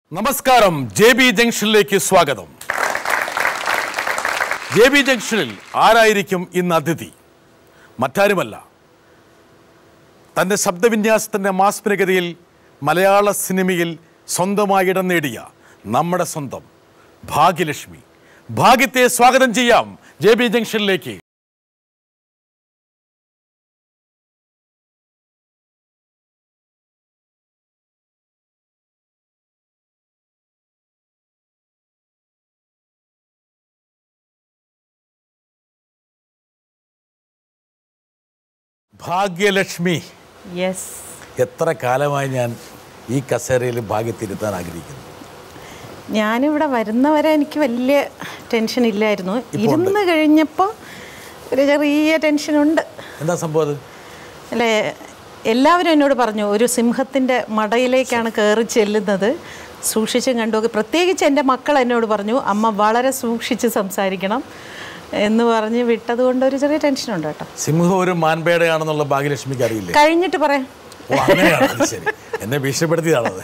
നമസ്കാരം J B ജംഗ്ഷനിലേക്ക് സ്വാഗതം J B ജംഗ്ഷനിൽ ആരായിരിക്കും ഇന്ന് അതിഥി മറ്റാരുമല്ല തൻ്റെ ശബ്ദവിന്യാസത്തിൻ്റെ മാസ്മരികതയിൽ മലയാള സിനിമയിൽ സ്വന്തമായി ഇടം നേടിയ നമ്മുടെ സ്വന്തം ഭാഗ്യലക്ഷ്മി ഭാഗ്യത്തെ സ്വാഗതം ചെയ്യാം ജെ ബി ജംഗ്ഷനിലേക്ക് ഭാഗ്യലക്ഷ്മി യെസ് എത്ര കാലമായി ഞാൻ ഈ കസേരയിൽ ഭാഗ്യത്തിരുത്താൻ ആഗ്രഹിക്കുന്നു ഞാനിവിടെ വരുന്നവരെ എനിക്ക് വലിയ ടെൻഷൻ ഇല്ലായിരുന്നു ഇരുന്ന് കഴിഞ്ഞപ്പോൾ ഒരു ചെറിയ ടെൻഷനുണ്ട് എന്താ സംഭവം അത് അല്ലേ എല്ലാവരും എന്നോട് പറഞ്ഞു ഒരു സിംഹത്തിൻ്റെ മടയിലേക്കാണ് കയറി ചെല്ലുന്നത് സൂക്ഷിച്ചും കണ്ടു പ്രത്യേകിച്ച് എൻ്റെ മക്കൾ എന്നോട് പറഞ്ഞു അമ്മ വളരെ സൂക്ഷിച്ച് സംസാരിക്കണം എന്ന് പറഞ്ഞ് വിട്ടത് കൊണ്ട് ഒരു ചെറിയ ടെൻഷനുണ്ട് കേട്ടോ സിംഹം ഒരു മാൻപേടയാണെന്നുള്ള ഭാഗ്യലക്ഷ്മിക്ക് അറിയില്ലേ കഴിഞ്ഞിട്ട് പറയാം ഓ അങ്ങനെയാണ് അത് ശരി എന്നെ ഭീഷണിപ്പെടുത്തിയതാണത്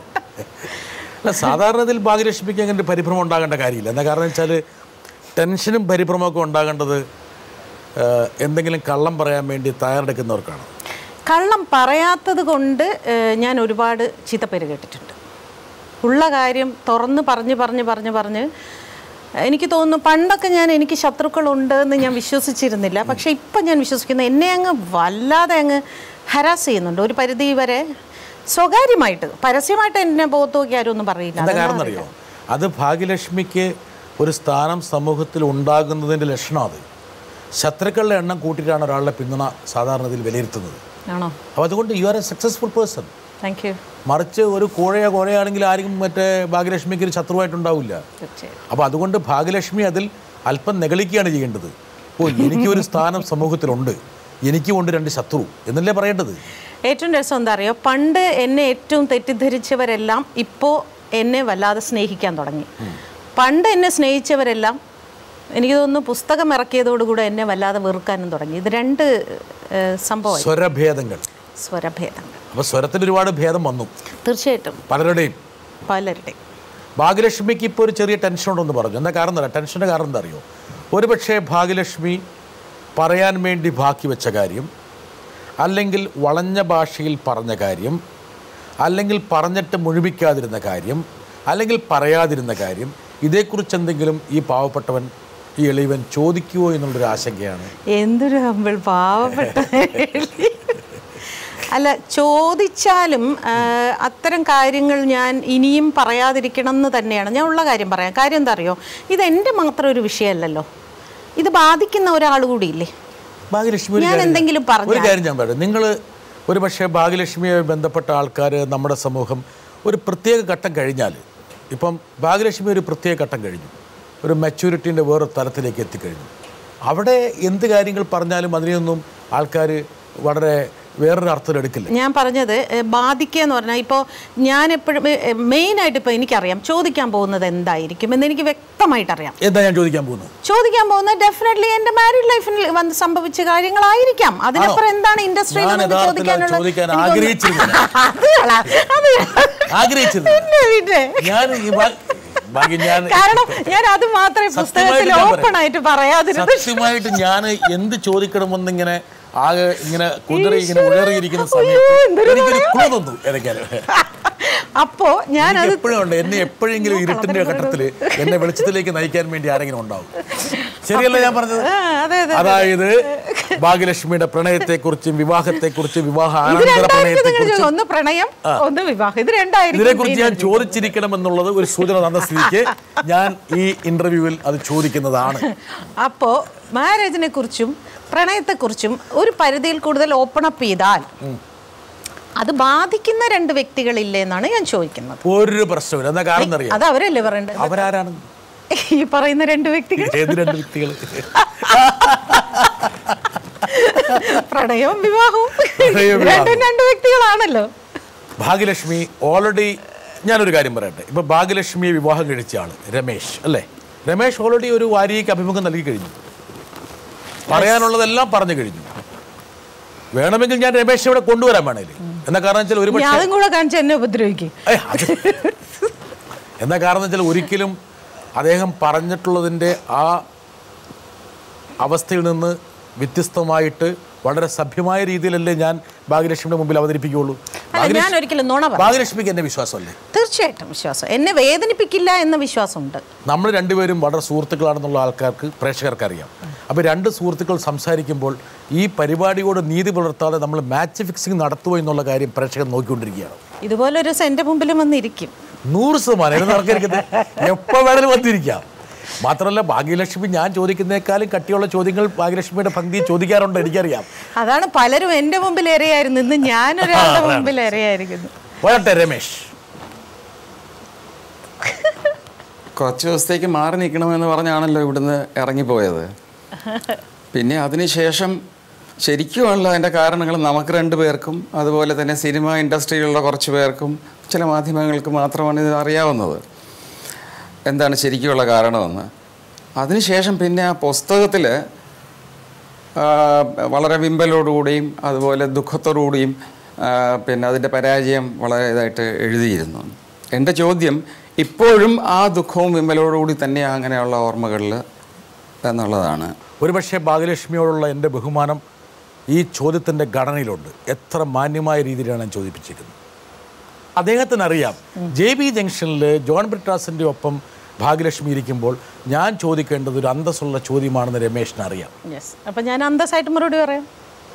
അല്ല സാധാരണത്തിൽ ഭാഗ്യലക്ഷ്മിക്ക് അങ്ങനെ ഒരു പരിഭ്രമം ഉണ്ടാകേണ്ട കാര്യമില്ല എന്താ കാരണം വെച്ചാൽ ടെൻഷനും പരിഭ്രമമൊക്കെ ഉണ്ടാകേണ്ടത് ആ, എന്തെങ്കിലും കള്ളം പറയാൻ വേണ്ടി തയ്യാറെടുക്കുന്നവർക്കാണ് കള്ളം പറയാത്തത് കൊണ്ട് ഏഹ്, ഞാൻ ഒരുപാട് ചീത്തപ്പേര് കേട്ടിട്ടുണ്ട് ഉള്ള കാര്യം തുറന്ന് പറഞ്ഞ് പറഞ്ഞ് പറഞ്ഞ് പറഞ്ഞ് എനിക്ക് തോന്നുന്നു പണ്ടൊക്കെ ഞാൻ എനിക്ക് ശത്രുക്കളുണ്ട് എന്ന് ഞാൻ വിശ്വസിച്ചിരുന്നില്ല പക്ഷേ ഇപ്പം ഞാൻ വിശ്വസിക്കുന്നു എന്നെ അങ്ങ് വല്ലാതെ അങ്ങ് ഹരാസ് ചെയ്യുന്നുണ്ട് ഒരു പരിധി വരെ സ്വകാര്യമായിട്ട് പരസ്യമായിട്ട് എന്നെ പുറത്തു നോക്കി ആരും ഒന്നും പറയില്ല എന്താ കാരണം അറിയോ അത് ഭാഗ്യലക്ഷ്മിക്ക് ഒരു സ്ഥാനം സമൂഹത്തിൽ ഉണ്ടാകുന്നതിൻ്റെ ലക്ഷണം അത് ശത്രുക്കളുടെ എണ്ണം കൂട്ടിയിട്ടാണ് ഒരാളുടെ പിന്തുണ സാധാരണത്തിൽ വിലയിരുത്തുന്നത് ആണോ അപ്പോൾ അതുകൊണ്ട് you are a successful person thank you മറിച്ച് ഒരു കോഴയോ കോഴയാണെങ്കിൽ ആരും മറ്റേ ഭാഗ്യലക്ഷ്മിക്ക് ഒരു ശത്രുവായിട്ടുണ്ടാവില്ല തീർച്ചയായും അപ്പോൾ അതുകൊണ്ട് ഭാഗ്യലക്ഷ്മി അതിൽ അല്പം നെകളിക്കുകയാണ് ചെയ്യേണ്ടത് ഓ എനിക്കൊരു സ്ഥാനം സമൂഹത്തിലുണ്ട് എനിക്കുമുണ്ട് രണ്ട് ശത്രു എന്നല്ലേ പറയേണ്ടത് ഏറ്റവും രസം എന്താ അറിയോ പണ്ട് എന്നെ ഏറ്റവും തെറ്റിദ്ധരിച്ചവരെല്ലാം ഇപ്പോൾ എന്നെ വല്ലാതെ സ്നേഹിക്കാൻ തുടങ്ങി പണ്ട് എന്നെ സ്നേഹിച്ചവരെല്ലാം എനിക്ക് തോന്നുന്നു പുസ്തകം ഇറക്കിയതോടുകൂടെ എന്നെ വല്ലാതെ വെറുക്കാനും തുടങ്ങി ഇത് രണ്ട് ഏഹ്, സംഭവമായി സ്വരഭേദങ്ങൾ സ്വരഭേദങ്ങൾ അപ്പോൾ സ്വരത്തിന് ഒരുപാട് ഭേദം വന്നു തീർച്ചയായിട്ടും പലരുടെയും പലരുടെയും ഭാഗ്യലക്ഷ്മിക്ക് ഇപ്പോൾ ഒരു ചെറിയ ടെൻഷൻ ഉണ്ടെന്ന് പറഞ്ഞു എന്താ കാരണം എന്താ ടെൻഷൻ്റെ കാരണം എന്താ അറിയോ ഒരുപക്ഷെ ഭാഗ്യലക്ഷ്മി പറയാൻ വേണ്ടി ബാക്കി വെച്ച കാര്യം അല്ലെങ്കിൽ വളഞ്ഞ ഭാഷയിൽ പറഞ്ഞ കാര്യം അല്ലെങ്കിൽ പറഞ്ഞിട്ട് മുഴുമിക്കാതിരുന്ന കാര്യം അല്ലെങ്കിൽ പറയാതിരുന്ന കാര്യം ഇതേക്കുറിച്ച് എന്തെങ്കിലും ഈ പാവപ്പെട്ടവൻ ഈ എളിവൻ ചോദിക്കുമോ എന്നുള്ളൊരു ആശങ്കയാണ് എന്തൊരു ഹമ്പിൾ പാവപ്പെട്ട അല്ല ചോദിച്ചാലും ആ, അത്തരം കാര്യങ്ങൾ ഞാൻ ഇനിയും പറയാതിരിക്കണം എന്ന് തന്നെയാണ് ഞാൻ ഉള്ള കാര്യം പറയാം കാര്യം എന്താ അറിയോ ഇത് എൻ്റെ മാത്രം ഒരു വിഷയമല്ലല്ലോ ഇത് ബാധിക്കുന്ന ഒരാൾ കൂടിയില്ലേ ഭാഗ്യലക്ഷ്മി ഒരു ഞാൻ കാര്യം- എന്തെങ്കിലും ഒരു പറഞ്ഞാൽ കാര്യം ഞാൻ പറയാം നിങ്ങൾ ഒരു പക്ഷേ ഭാഗ്യലക്ഷ്മിയുമായി ബന്ധപ്പെട്ട ആൾക്കാർ നമ്മുടെ സമൂഹം ഒരു പ്രത്യേക ഘട്ടം കഴിഞ്ഞാൽ ഇപ്പം ഭാഗ്യലക്ഷ്മി ഒരു പ്രത്യേക ഘട്ടം കഴിഞ്ഞു ഒരു മെച്യൂരിറ്റീൻ്റെ വേറെ തലത്തിലേക്ക് എത്തിക്കഴിഞ്ഞു അവിടെ എന്ത് കാര്യങ്ങൾ പറഞ്ഞാലും അതിനെയൊന്നും ആൾക്കാർ വളരെ വേറൊരു അർത്ഥത്തിൽ എടുക്കില്ല ഞാൻ പറഞ്ഞത് ഏ, ബാധിക്കുക എന്ന് പറഞ്ഞാൽ ഇപ്പോൾ ഞാൻ എപ്പോഴും മെയിനായിട്ട് ഇപ്പോൾ എനിക്കറിയാം ചോദിക്കാൻ പോകുന്നത് എന്തായിരിക്കും എന്ന് എനിക്ക് വ്യക്തമായിട്ട് അറിയാം എന്താ ഞാൻ ചോദിക്കാൻ പോകുന്നത് ചോദിക്കാൻ പോകുന്നത് ഡെഫിനറ്റ്ലി എൻ്റെ മാരീഡ് ലൈഫിൽ വന്ന് സംഭവിച്ച കാര്യങ്ങളായിരിക്കാം അതിനപ്പുറം എന്താണ് ഇൻഡസ്ട്രിയിൽ ഞാൻ യഥാർത്ഥത്തിൽ അത് ചോദിക്കാൻ ആഗ്രഹിച്ചിരുന്നില്ല. ആഗ്രഹിച്ചിരുന്നില്ല. ഞാൻ ഈ ഭാ- ഭാഗ്യം ഞാൻ കാരണം ഞാൻ അത് മാത്രമേ പുസ്തകത്തിൽ സത്യമായിട്ട് ഞാൻ ഓപ്പൺ പറയാം. ആയിട്ട് പറയാതിരുന്നു സത്യമായിട്ട് ഞാൻ എന്ത് ചോദിക്കണമെന്നിങ്ങനെ ആകെ ഇങ്ങനെ കുതിര ഇങ്ങനെ ഉയറിയിരിക്കുന്ന അയ്യോ, സമയത്ത് എന്തൊരു എനിക്കൊരു ക്ലൂ തന്നു ഏതൊക്കെയാലും അപ്പോ ഞാൻ അത് എപ്പോഴും ഉണ്ട് എന്നെ എപ്പോഴെങ്കിലും ഇരുട്ടിന്റെ ഘട്ടത്തിൽ എന്നെ വെളിച്ചത്തിലേക്ക് നയിക്കാൻ വേണ്ടി ആരെങ്കിലും ഉണ്ടാവും ശരിയല്ല ഞാൻ പറഞ്ഞത് ആ, അതെ അതെ അതായത് ഭാഗ്യലക്ഷ്മിയുടെ പ്രണയത്തെക്കുറിച്ചും വിവാഹത്തെക്കുറിച്ചും വിവാഹ ഇത് ആനന്തര രണ്ടായിരിക്കും നിങ്ങൾ പ്രണയത്തെക്കുറിച്ചും ചോദിച്ചത്. ഒന്ന് പ്രണയം ഒന്ന് വിവാഹം ഇത് രണ്ടായിരിക്കും ഇതിനെക്കുറിച്ച് ഞാൻ ചോദിച്ചിരിക്കണം എന്നുള്ളത് ഒരു സൂചന തന്ന സ്ഥിതിക്ക് ഞാൻ ഈ ഇന്റർവ്യൂവിൽ അത് ചോദിക്കുന്നതാണ് അപ്പോൾ മാരേജിനെ കുറിച്ചും പ്രണയത്തെക്കുറിച്ചും ഒരു പരിധിയിൽ കൂടുതൽ ഓപ്പൺ അപ്പ് ചെയ്താൽ അത് ബാധിക്കുന്ന രണ്ട് വ്യക്തികളില്ലേ എന്നാണ് ഞാൻ ചോദിക്കുന്നത് ഒരു പ്രശ്നമില്ല എന്താ കാരണം അറിയാം അത് അവരല്ലേ പറയേണ്ടത് അവരാരാണ് ഈ പറയുന്ന രണ്ട് വ്യക്തികൾ ഏത് രണ്ട് വ്യക്തികൾ പ്രണയവും വിവാഹവും പ്രണയവും വിവാഹവും. രണ്ടും രണ്ട് വ്യക്തികളാണല്ലോ ഭാഗ്യലക്ഷ്മി ഓൾറെഡി ഞാനൊരു കാര്യം പറയട്ടെ ഇപ്പൊ ഭാഗ്യലക്ഷ്മിയെ വിവാഹം കഴിച്ച ആള് രമേശ് അല്ലേ രമേശ് ഓൾറെഡി ഒരു വാരികയ്ക്ക് അഭിമുഖം നൽകി കഴിഞ്ഞു പറയാനുള്ളതെല്ലാം പറഞ്ഞു കഴിഞ്ഞു വേണമെങ്കിൽ ഞാൻ രമേശ് ഇവിടെ കൊണ്ടുവരാൻ വേണേല് എന്നാ കാരണം വെച്ചാൽ ഒരു ഞാൻ അതും കൂടെ കാണിച്ച് എന്നെ ഉപദ്രവിക്കും ഏയ്, അത് എന്താ കാരണം വെച്ചാൽ ഒരിക്കലും അദ്ദേഹം പറഞ്ഞിട്ടുള്ളതിൻ്റെ ആ അവസ്ഥയിൽ നിന്ന് വ്യത്യസ്തമായിട്ട് വളരെ സഭ്യമായ രീതിയിലല്ലേ ഞാൻ ഭാഗ്യലക്ഷ്മിയുടെ മുമ്പിൽ അവതരിപ്പിക്കുകയുള്ളൂ അല്ല ഞാൻ ഒരിക്കലും നുണ പറ ഭാഗ്യലക്ഷ്മിക്ക് എന്നെ വിശ്വാസമല്ലേ തീർച്ചയായിട്ടും വിശ്വാസം എന്നെ വേദനിപ്പിക്കില്ല എന്ന വിശ്വാസമുണ്ട് നമ്മൾ രണ്ടുപേരും വളരെ സുഹൃത്തുക്കളാണെന്നുള്ള ആൾക്കാർക്ക് പ്രേക്ഷകർക്ക് അറിയാം അപ്പോൾ രണ്ട് സുഹൃത്തുക്കൾ സംസാരിക്കുമ്പോൾ ഈ പരിപാടിയോട് നീതി പുലർത്താതെ നമ്മൾ മാച്ച് ഫിക്സിംഗ് നടത്തുമോ എന്നുള്ള കാര്യം പ്രേക്ഷകർ നോക്കിക്കൊണ്ടിരിക്കുകയാണ് ഇതുപോലൊരു ദിവസം എൻ്റെ മുമ്പിലും വന്നിരിക്കും നൂറ് ശതമാനം ഇത് നടക്കരുത് എപ്പോൾ വേണേലും വന്നിരിക്കാം മാത്രമല്ല ഭാഗ്യലക്ഷ്മി ഞാൻ ചോദിക്കുന്നേക്കാളും കട്ടിയുള്ള ചോദ്യങ്ങൾ ഭാഗ്യലക്ഷ്മിയുടെ പങ്ക്തി ചോദിക്കാറുണ്ട് എനിക്കറിയാം അതാണ് പലരും എൻ്റെ മുമ്പിൽ ഇരയായിരുന്നു ഇന്ന് ഞാനൊരാളുടെ മുമ്പിൽ ഇരയായിരിക്കുന്നു പോരട്ടെ രമേശ് കുറച്ച് ദിവസത്തേക്ക് മാറി നിൽക്കണമെന്ന് പറഞ്ഞാണല്ലോ ഇവിടുന്ന് ഇറങ്ങിപ്പോയത് പിന്നെ അതിനുശേഷം ശരിക്കുമുള്ള അതിൻ്റെ കാരണങ്ങൾ നമുക്ക് രണ്ടു പേർക്കും അതുപോലെ തന്നെ സിനിമ ഇൻഡസ്ട്രിയിലുള്ള കുറച്ച് പേർക്കും ചില മാധ്യമങ്ങൾക്ക് മാത്രമാണ് ഇത് അറിയാവുന്നത് എന്താണ് ശരിക്കുമുള്ള കാരണമെന്ന് അതിനുശേഷം പിന്നെ ആ പുസ്തകത്തിൽ വളരെ വിമ്പലോടുകൂടിയും അതുപോലെ ദുഃഖത്തോടുകൂടിയും ആ, പിന്നെ അതിൻ്റെ പരാജയം വളരെ ഇതായിട്ട് എഴുതിയിരുന്നു എൻ്റെ ചോദ്യം ഇപ്പോഴും ആ ദുഃഖവും വിമ്പലോടുകൂടി തന്നെ അങ്ങനെയുള്ള ഓർമ്മകളിൽ എന്നുള്ളതാണ് ഒരുപക്ഷെ ഭാഗ്യലക്ഷ്മിയോടുള്ള എൻ്റെ ബഹുമാനം ഈ ചോദ്യത്തിൻ്റെ ഘടനയിലുണ്ട് എത്ര മാന്യമായ രീതിയിലാണ് ഞാൻ ചോദിപ്പിച്ചിരിക്കുന്നത് അദ്ദേഹത്തിന് അറിയാം ജെ ബി ജംഗ്ഷനിൽ ജോൺ ബ്രിട്ടാസിൻ്റെ ഒപ്പം ഭാഗ്യലക്ഷ്മി ഇരിക്കുമ്പോൾ ഞാൻ ചോദിക്കേണ്ടത് ഒരു അന്തസ്സുള്ള ചോദ്യമാണെന്ന് രമേശിന് അറിയാം യെസ് അപ്പം ഞാൻ അന്തസ്സായിട്ട് മറുപടി പറയാം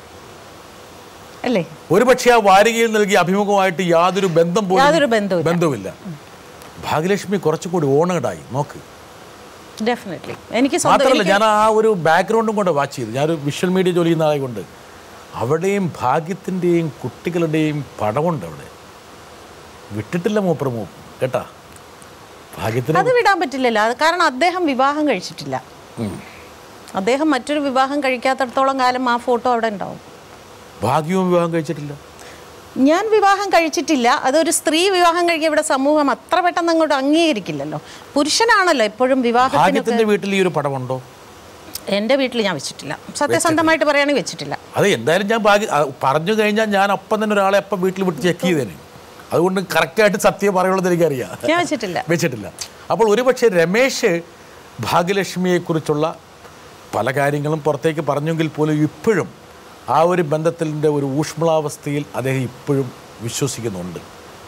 അല്ലേ ഒരുപക്ഷെ ആ വാരികയിൽ നൽകിയ അഭിമുഖമായിട്ട് യാതൊരു ബന്ധം യാതൊരു പോലും ബന്ധവുമില്ല. ബന്ധവുമില്ല ഭാഗ്യലക്ഷ്മി കുറച്ചുകൂടി ഓണേഡായി നോക്ക് ഡെഫിനറ്റ്ലി എനിക്ക് സ്വന്തം മാത്രമല്ല ഞാൻ ആ ഒരു ബാക്ക്ഗ്രൗണ്ടും കൊണ്ട് വാച്ച് ചെയ്തു ഞാനൊരു വിഷ്വൽ മീഡിയ ജോലി ചെയ്യുന്ന ആയതുകൊണ്ട് അവിടെയും ഭാഗ്യത്തിൻ്റെയും കുട്ടികളുടെയും പടമുണ്ട് അവിടെ വിട്ടിട്ടില്ല മൂപ്പർ മൂപ്പ് കേട്ടാ ഭാഗ്യത്തിന് അത് വിടാൻ പറ്റില്ലല്ലോ അത് കാരണം അദ്ദേഹം വിവാഹം കഴിച്ചിട്ടില്ല അദ്ദേഹം മറ്റൊരു വിവാഹം കഴിക്കാത്തടത്തോളം കാലം ആ ഫോട്ടോ അവിടെ ഉണ്ടാവും ഭാഗ്യവും വിവാഹം കഴിച്ചിട്ടില്ല ഞാൻ വിവാഹം കഴിച്ചിട്ടില്ല അതൊരു സ്ത്രീ വിവാഹം കഴിക്കുക ഇവിടെ സമൂഹം അത്ര പെട്ടെന്ന് അങ്ങോട്ട് അംഗീകരിക്കില്ലല്ലോ പുരുഷനാണല്ലോ എപ്പോഴും വിവാഹത്തിന് ഭാഗ്യത്തിന്റെ വീട്ടിൽ ഈ ഒരു പടമുണ്ടോ എൻ്റെ വീട്ടിൽ ഞാൻ വെച്ചിട്ടില്ല സത്യസന്ധമായിട്ട് പറയുകയാണെങ്കിൽ വെച്ചിട്ടില്ല അത് എന്തായാലും ഞാൻ ഭാഗ്യ ആ, പറഞ്ഞു കഴിഞ്ഞാൽ ഞാൻ അപ്പം തന്നെ ഒരാളെ അപ്പം വീട്ടിൽ വിട്ട് ചെക്ക് ചെയ്തേനെ അതുകൊണ്ട് കറക്റ്റായിട്ട് സത്യം പറയുള്ളത് എനിക്കറിയാം ഞാൻ വെച്ചിട്ടില്ല വെച്ചിട്ടില്ല അപ്പോൾ ഒരുപക്ഷെ രമേശ് ഭാഗ്യലക്ഷ്മിയെക്കുറിച്ചുള്ള പല കാര്യങ്ങളും പുറത്തേക്ക് പറഞ്ഞെങ്കിൽ പോലും ഇപ്പോഴും ആ ഒരു ബന്ധത്തിൻ്റെ ഒരു ഊഷ്മളാവസ്ഥയിൽ അദ്ദേഹം ഇപ്പോഴും വിശ്വസിക്കുന്നുണ്ട്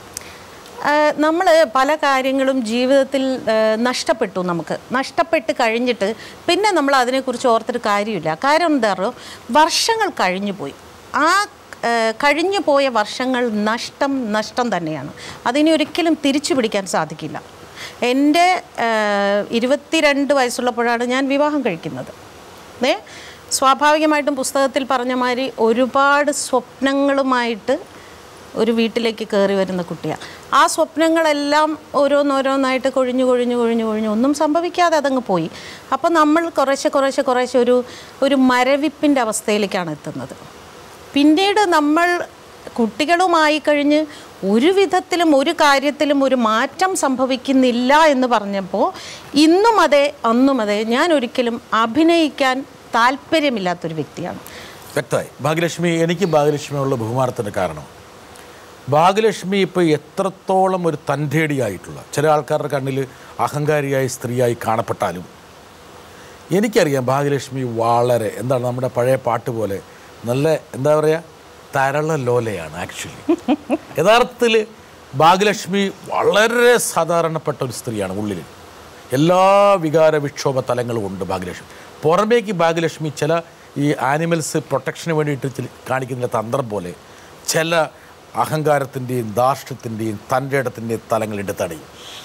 നമ്മൾ പല കാര്യങ്ങളും ജീവിതത്തിൽ ആ, നഷ്ടപ്പെട്ടു നമുക്ക് നഷ്ടപ്പെട്ട് കഴിഞ്ഞിട്ട് പിന്നെ നമ്മൾ അതിനെക്കുറിച്ച് ഓർത്തിട്ട് കാര്യമില്ല കാര്യം എന്താ പറയുക വർഷങ്ങൾ കഴിഞ്ഞു പോയി ആ ആ, കഴിഞ്ഞു പോയ വർഷങ്ങൾ നഷ്ടം നഷ്ടം തന്നെയാണ് അതിനെ ഒരിക്കലും തിരിച്ചു പിടിക്കാൻ സാധിക്കില്ല എൻ്റെ ആ, ഇരുപത്തിരണ്ട് വയസ്സുള്ളപ്പോഴാണ് ഞാൻ വിവാഹം കഴിക്കുന്നത് ഏ സ്വാഭാവികമായിട്ടും പുസ്തകത്തിൽ പറഞ്ഞ മാതിരി ഒരുപാട് സ്വപ്നങ്ങളുമായിട്ട് ഒരു വീട്ടിലേക്ക് കയറി വരുന്ന കുട്ടിയാണ് ആ സ്വപ്നങ്ങളെല്ലാം ഓരോന്നോരോന്നായിട്ട് കൊഴിഞ്ഞു കൊഴിഞ്ഞു കൊഴിഞ്ഞു കൊഴിഞ്ഞു ഒന്നും സംഭവിക്കാതെ അതങ്ങ് പോയി അപ്പോൾ നമ്മൾ കുറേശ്ശെ കുറേശ്ശെ കുറേശ്ശെ ഒരു ഒരു മരവിപ്പിൻ്റെ അവസ്ഥയിലേക്കാണ് എത്തുന്നത് പിന്നീട് നമ്മൾ കുട്ടികളുമായി കഴിഞ്ഞ് ഒരു വിധത്തിലും ഒരു കാര്യത്തിലും ഒരു മാറ്റം സംഭവിക്കുന്നില്ല എന്ന് പറഞ്ഞപ്പോൾ ഇന്നും അതെ അന്നും അതെ ഞാൻ ഒരിക്കലും അഭിനയിക്കാൻ താല്പര്യമില്ലാത്തൊരു വ്യക്തിയാണ് വ്യക്തമായി ഭാഗ്യലക്ഷ്മി എനിക്ക് ഭാഗ്യലക്ഷ്മിയുള്ള ബഹുമാനത്തിൻ്റെ കാരണം ഭാഗ്യലക്ഷ്മി ഇപ്പോൾ എത്രത്തോളം ഒരു തൻ്റേടിയായിട്ടുള്ള ചില ആൾക്കാരുടെ കണ്ണിൽ അഹങ്കാരിയായ സ്ത്രീയായി കാണപ്പെട്ടാലും എനിക്കറിയാം ഭാഗ്യലക്ഷ്മി വളരെ എന്താണ് നമ്മുടെ പഴയ പാട്ട് പോലെ നല്ല എന്താ പറയുക തരള ലോലയാണ് ആക്ച്വലി യഥാർത്ഥത്തിൽ ഭാഗ്യലക്ഷ്മി വളരെ സാധാരണപ്പെട്ട ഒരു സ്ത്രീയാണ് ഉള്ളിൽ എല്ലാ വികാര വിക്ഷോഭ തലങ്ങളും ഉണ്ട് ഭാഗ്യലക്ഷ്മി പുറമേക്ക് ഭാഗ്യലക്ഷ്മി ചില ഈ ആനിമൽസ് പ്രൊട്ടക്ഷന് വേണ്ടിയിട്ട് ചില- കാണിക്കുന്ന തന്ത്രം പോലെ ചില അഹങ്കാരത്തിൻ്റെയും ധാർഷ്ട്യത്തിൻ്റെയും തൻ്റെ ഇടത്തിൻ്റെയും തലങ്ങളിട്ട് തടയും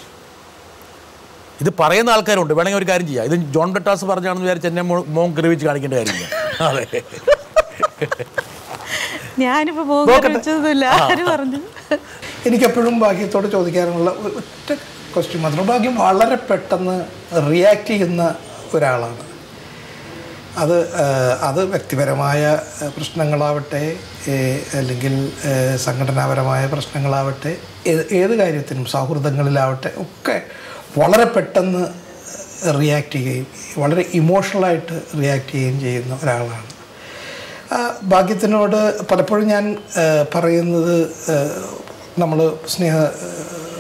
ഇത് പറയുന്ന ആൾക്കാരുണ്ട് വേണമെങ്കിൽ ഒരു കാര്യം ചെയ്യാം ഇത് ജോൺ ബെട്ടാസ് പറഞ്ഞാണെന്ന് വിചാരിച്ച് എന്നെ മോ- മോൻ ഗ്രഹിച്ച് കാണിക്കേണ്ട കാര്യമില്ല അതെ ഞാനിപ്പോൾ പോകുന്നില്ല ആര് പറഞ്ഞു എനിക്കെപ്പോഴും ഭാഗ്യത്തോട് ചോദിക്കാനുള്ള ഒരു ഒറ്റ ക്വസ്റ്റ്യൻ മാത്രം ഭാഗ്യം വളരെ പെട്ടെന്ന് റിയാക്ട് ചെയ്യുന്ന ഒരാളാണ് അത് ഏഹ്, അത് വ്യക്തിപരമായ ഏഹ്, പ്രശ്നങ്ങളാവട്ടെ ഏഹ്, അല്ലെങ്കിൽ ഏഹ്, സംഘടനാപരമായ പ്രശ്നങ്ങളാവട്ടെ ഏത് ഏത് കാര്യത്തിനും സൗഹൃദങ്ങളിലാവട്ടെ ഒക്കെ വളരെ പെട്ടെന്ന് റിയാക്ട് ചെയ്യുകയും വളരെ ഇമോഷണലായിട്ട് റിയാക്ട് ചെയ്യുകയും ചെയ്യുന്ന ഒരാളാണ് ആ, ഭാഗ്യത്തിനോട് പലപ്പോഴും ഞാൻ ആ, പറയുന്നത് നമ്മൾ സ്നേഹ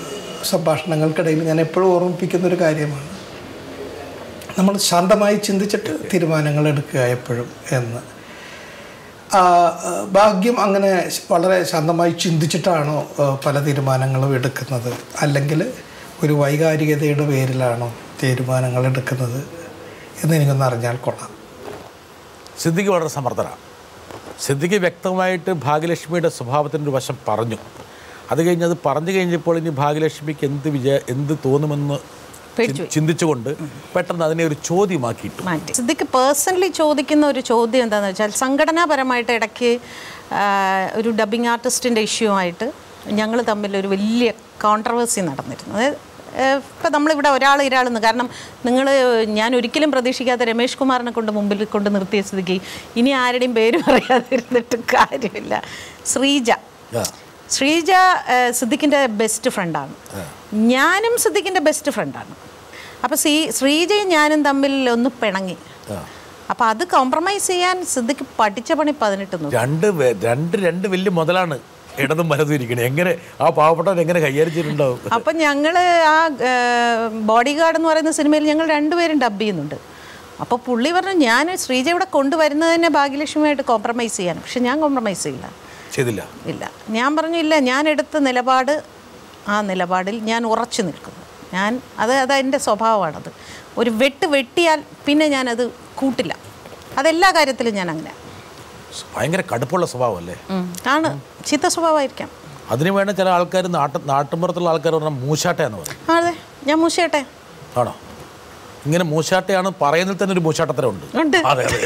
സംഭാഷണങ്ങൾക്കിടയിൽ ഞാൻ എപ്പോഴും ഓർമ്മിപ്പിക്കുന്ന ഒരു കാര്യമാണ് നമ്മൾ ശാന്തമായി ചിന്തിച്ചിട്ട് തീരുമാനങ്ങൾ എടുക്കുക എപ്പോഴും എന്ന് ആ, ആ, ഭാഗ്യം അങ്ങനെ വളരെ ശാന്തമായി ചിന്തിച്ചിട്ടാണോ ആ, പല തീരുമാനങ്ങളും എടുക്കുന്നത് അല്ലെങ്കിൽ ഒരു വൈകാരികതയുടെ പേരിലാണോ തീരുമാനങ്ങൾ എടുക്കുന്നത് എന്ന് എനിക്കൊന്ന് അറിഞ്ഞാൽ കൊള്ളാം സിദ്ദിഖ് വളരെ സമർത്ഥനാണ് സിദ്ദിഖ് വ്യക്തമായിട്ട് ഭാഗ്യലക്ഷ്മിയുടെ സ്വഭാവത്തിൻ്റെ ഒരു വശം പറഞ്ഞു അത് കഴിഞ്ഞ് അത് പറഞ്ഞു കഴിഞ്ഞപ്പോൾ ഇനി ഭാഗ്യലക്ഷ്മിക്ക് എന്ത് വിജയ എന്ത് തോന്നുമെന്ന് പേടിച്ചു ചി- ചിന്തിച്ചുകൊണ്ട് പെട്ടെന്ന് അതിനെ ഒരു ചോദ്യമാക്കിയിട്ടു മാറ്റി സിദ്ദിഖ് പേഴ്സണലി ചോദിക്കുന്ന ഒരു ചോദ്യം എന്താണെന്ന് വെച്ചാൽ സംഘടനാപരമായിട്ട് ഇടയ്ക്ക് ആ, ഒരു ഡബിങ് ആർട്ടിസ്റ്റിൻ്റെ ഇഷ്യൂ ആയിട്ട് ഞങ്ങൾ തമ്മിൽ ഒരു വലിയ കോൺട്രവേഴ്സി നടന്നിരുന്നു അതായത് ഇപ്പം നമ്മളിവിടെ ഒരാൾ ഇരാളെന്ന് കാരണം നിങ്ങൾ ഞാൻ ഒരിക്കലും പ്രതീക്ഷിക്കാത്ത രമേഷ് കുമാറിനെ കൊണ്ട് മുമ്പിൽ കൊണ്ട് നിർത്തിയ സ്ഥിതിക്ക് ഇനി ആരുടെയും പേര് പറയാതിരുന്നിട്ട് കാര്യമില്ല ശ്രീജ ആ. ശ്രീജ ഏഹ്, സിദ്ദിഖിൻ്റെ ബെസ്റ്റ് ഫ്രണ്ടാണ് ഞാനും സിദ്ദിഖിൻ്റെ ബെസ്റ്റ് ഫ്രണ്ടാണ് അപ്പോൾ സീ ശ്രീജയും ഞാനും തമ്മിൽ ഒന്ന് പിണങ്ങി അപ്പോൾ അത് കോംപ്രമൈസ് ചെയ്യാൻ സിദ്ദിഖ് പഠിച്ച പണി പതിനെട്ട് നോക്കി രണ്ട് വേ- രണ്ട് രണ്ട് വലിയ മുതലാണ് ഇടതും വലതും ഇരിക്കണേ എങ്ങനെ ആ പാവപ്പെട്ടവൻ എങ്ങനെ കൈകാര്യം ചെയ്തിട്ടുണ്ടാവും അപ്പം ഞങ്ങൾ ആ ബോഡി ഗാർഡ് എന്ന് പറയുന്ന സിനിമയിൽ ഞങ്ങൾ രണ്ടുപേരും ഡബ് ചെയ്യുന്നുണ്ട് അപ്പോൾ പുള്ളി പറഞ്ഞു ഞാൻ ശ്രീജ ഇവിടെ കൊണ്ടുവരുന്നതിനെ ഭാഗ്യലക്ഷ്മിയായിട്ട് കോംപ്രമൈസ് ചെയ്യാൻ പക്ഷെ ഞാൻ കോംപ്രമൈസ് ചെയ്യില്ല ചെയ്തില്ല ഇല്ല ഞാൻ പറഞ്ഞു ഇല്ല ഞാൻ എടുത്ത നിലപാട് ആ നിലപാടിൽ ഞാൻ ഉറച്ചു നിൽക്കുന്നു ഞാൻ അത് അത് എൻ്റെ സ്വഭാവമാണത് ഒരു വെട്ട് വെട്ടിയാൽ പിന്നെ ഞാനത് കൂട്ടില്ല അതെല്ലാ കാര്യത്തിലും ഞാൻ അങ്ങനെ ഭയങ്കര കടുപ്പുള്ള സ്വഭാവമല്ലേ ആണ് ചീത്ത സ്വഭാവമായിരിക്കാം അതിന് വേണ്ട ചില ആൾക്കാർ നാട്ട് നാട്ടുമ്പുറത്തുള്ള ആൾക്കാർ പറഞ്ഞാൽ മൂശാട്ടയാന്ന് പറയും ആ, അതെ ഞാൻ മൂശയട്ടെ ആണോ ഇങ്ങനെ മൂശാട്ടയാണ് പറയുന്നതിൽ തന്നെ ഒരു മൂശാട്ടത്തരം ഉണ്ട് ഉണ്ട് അതെ അതെ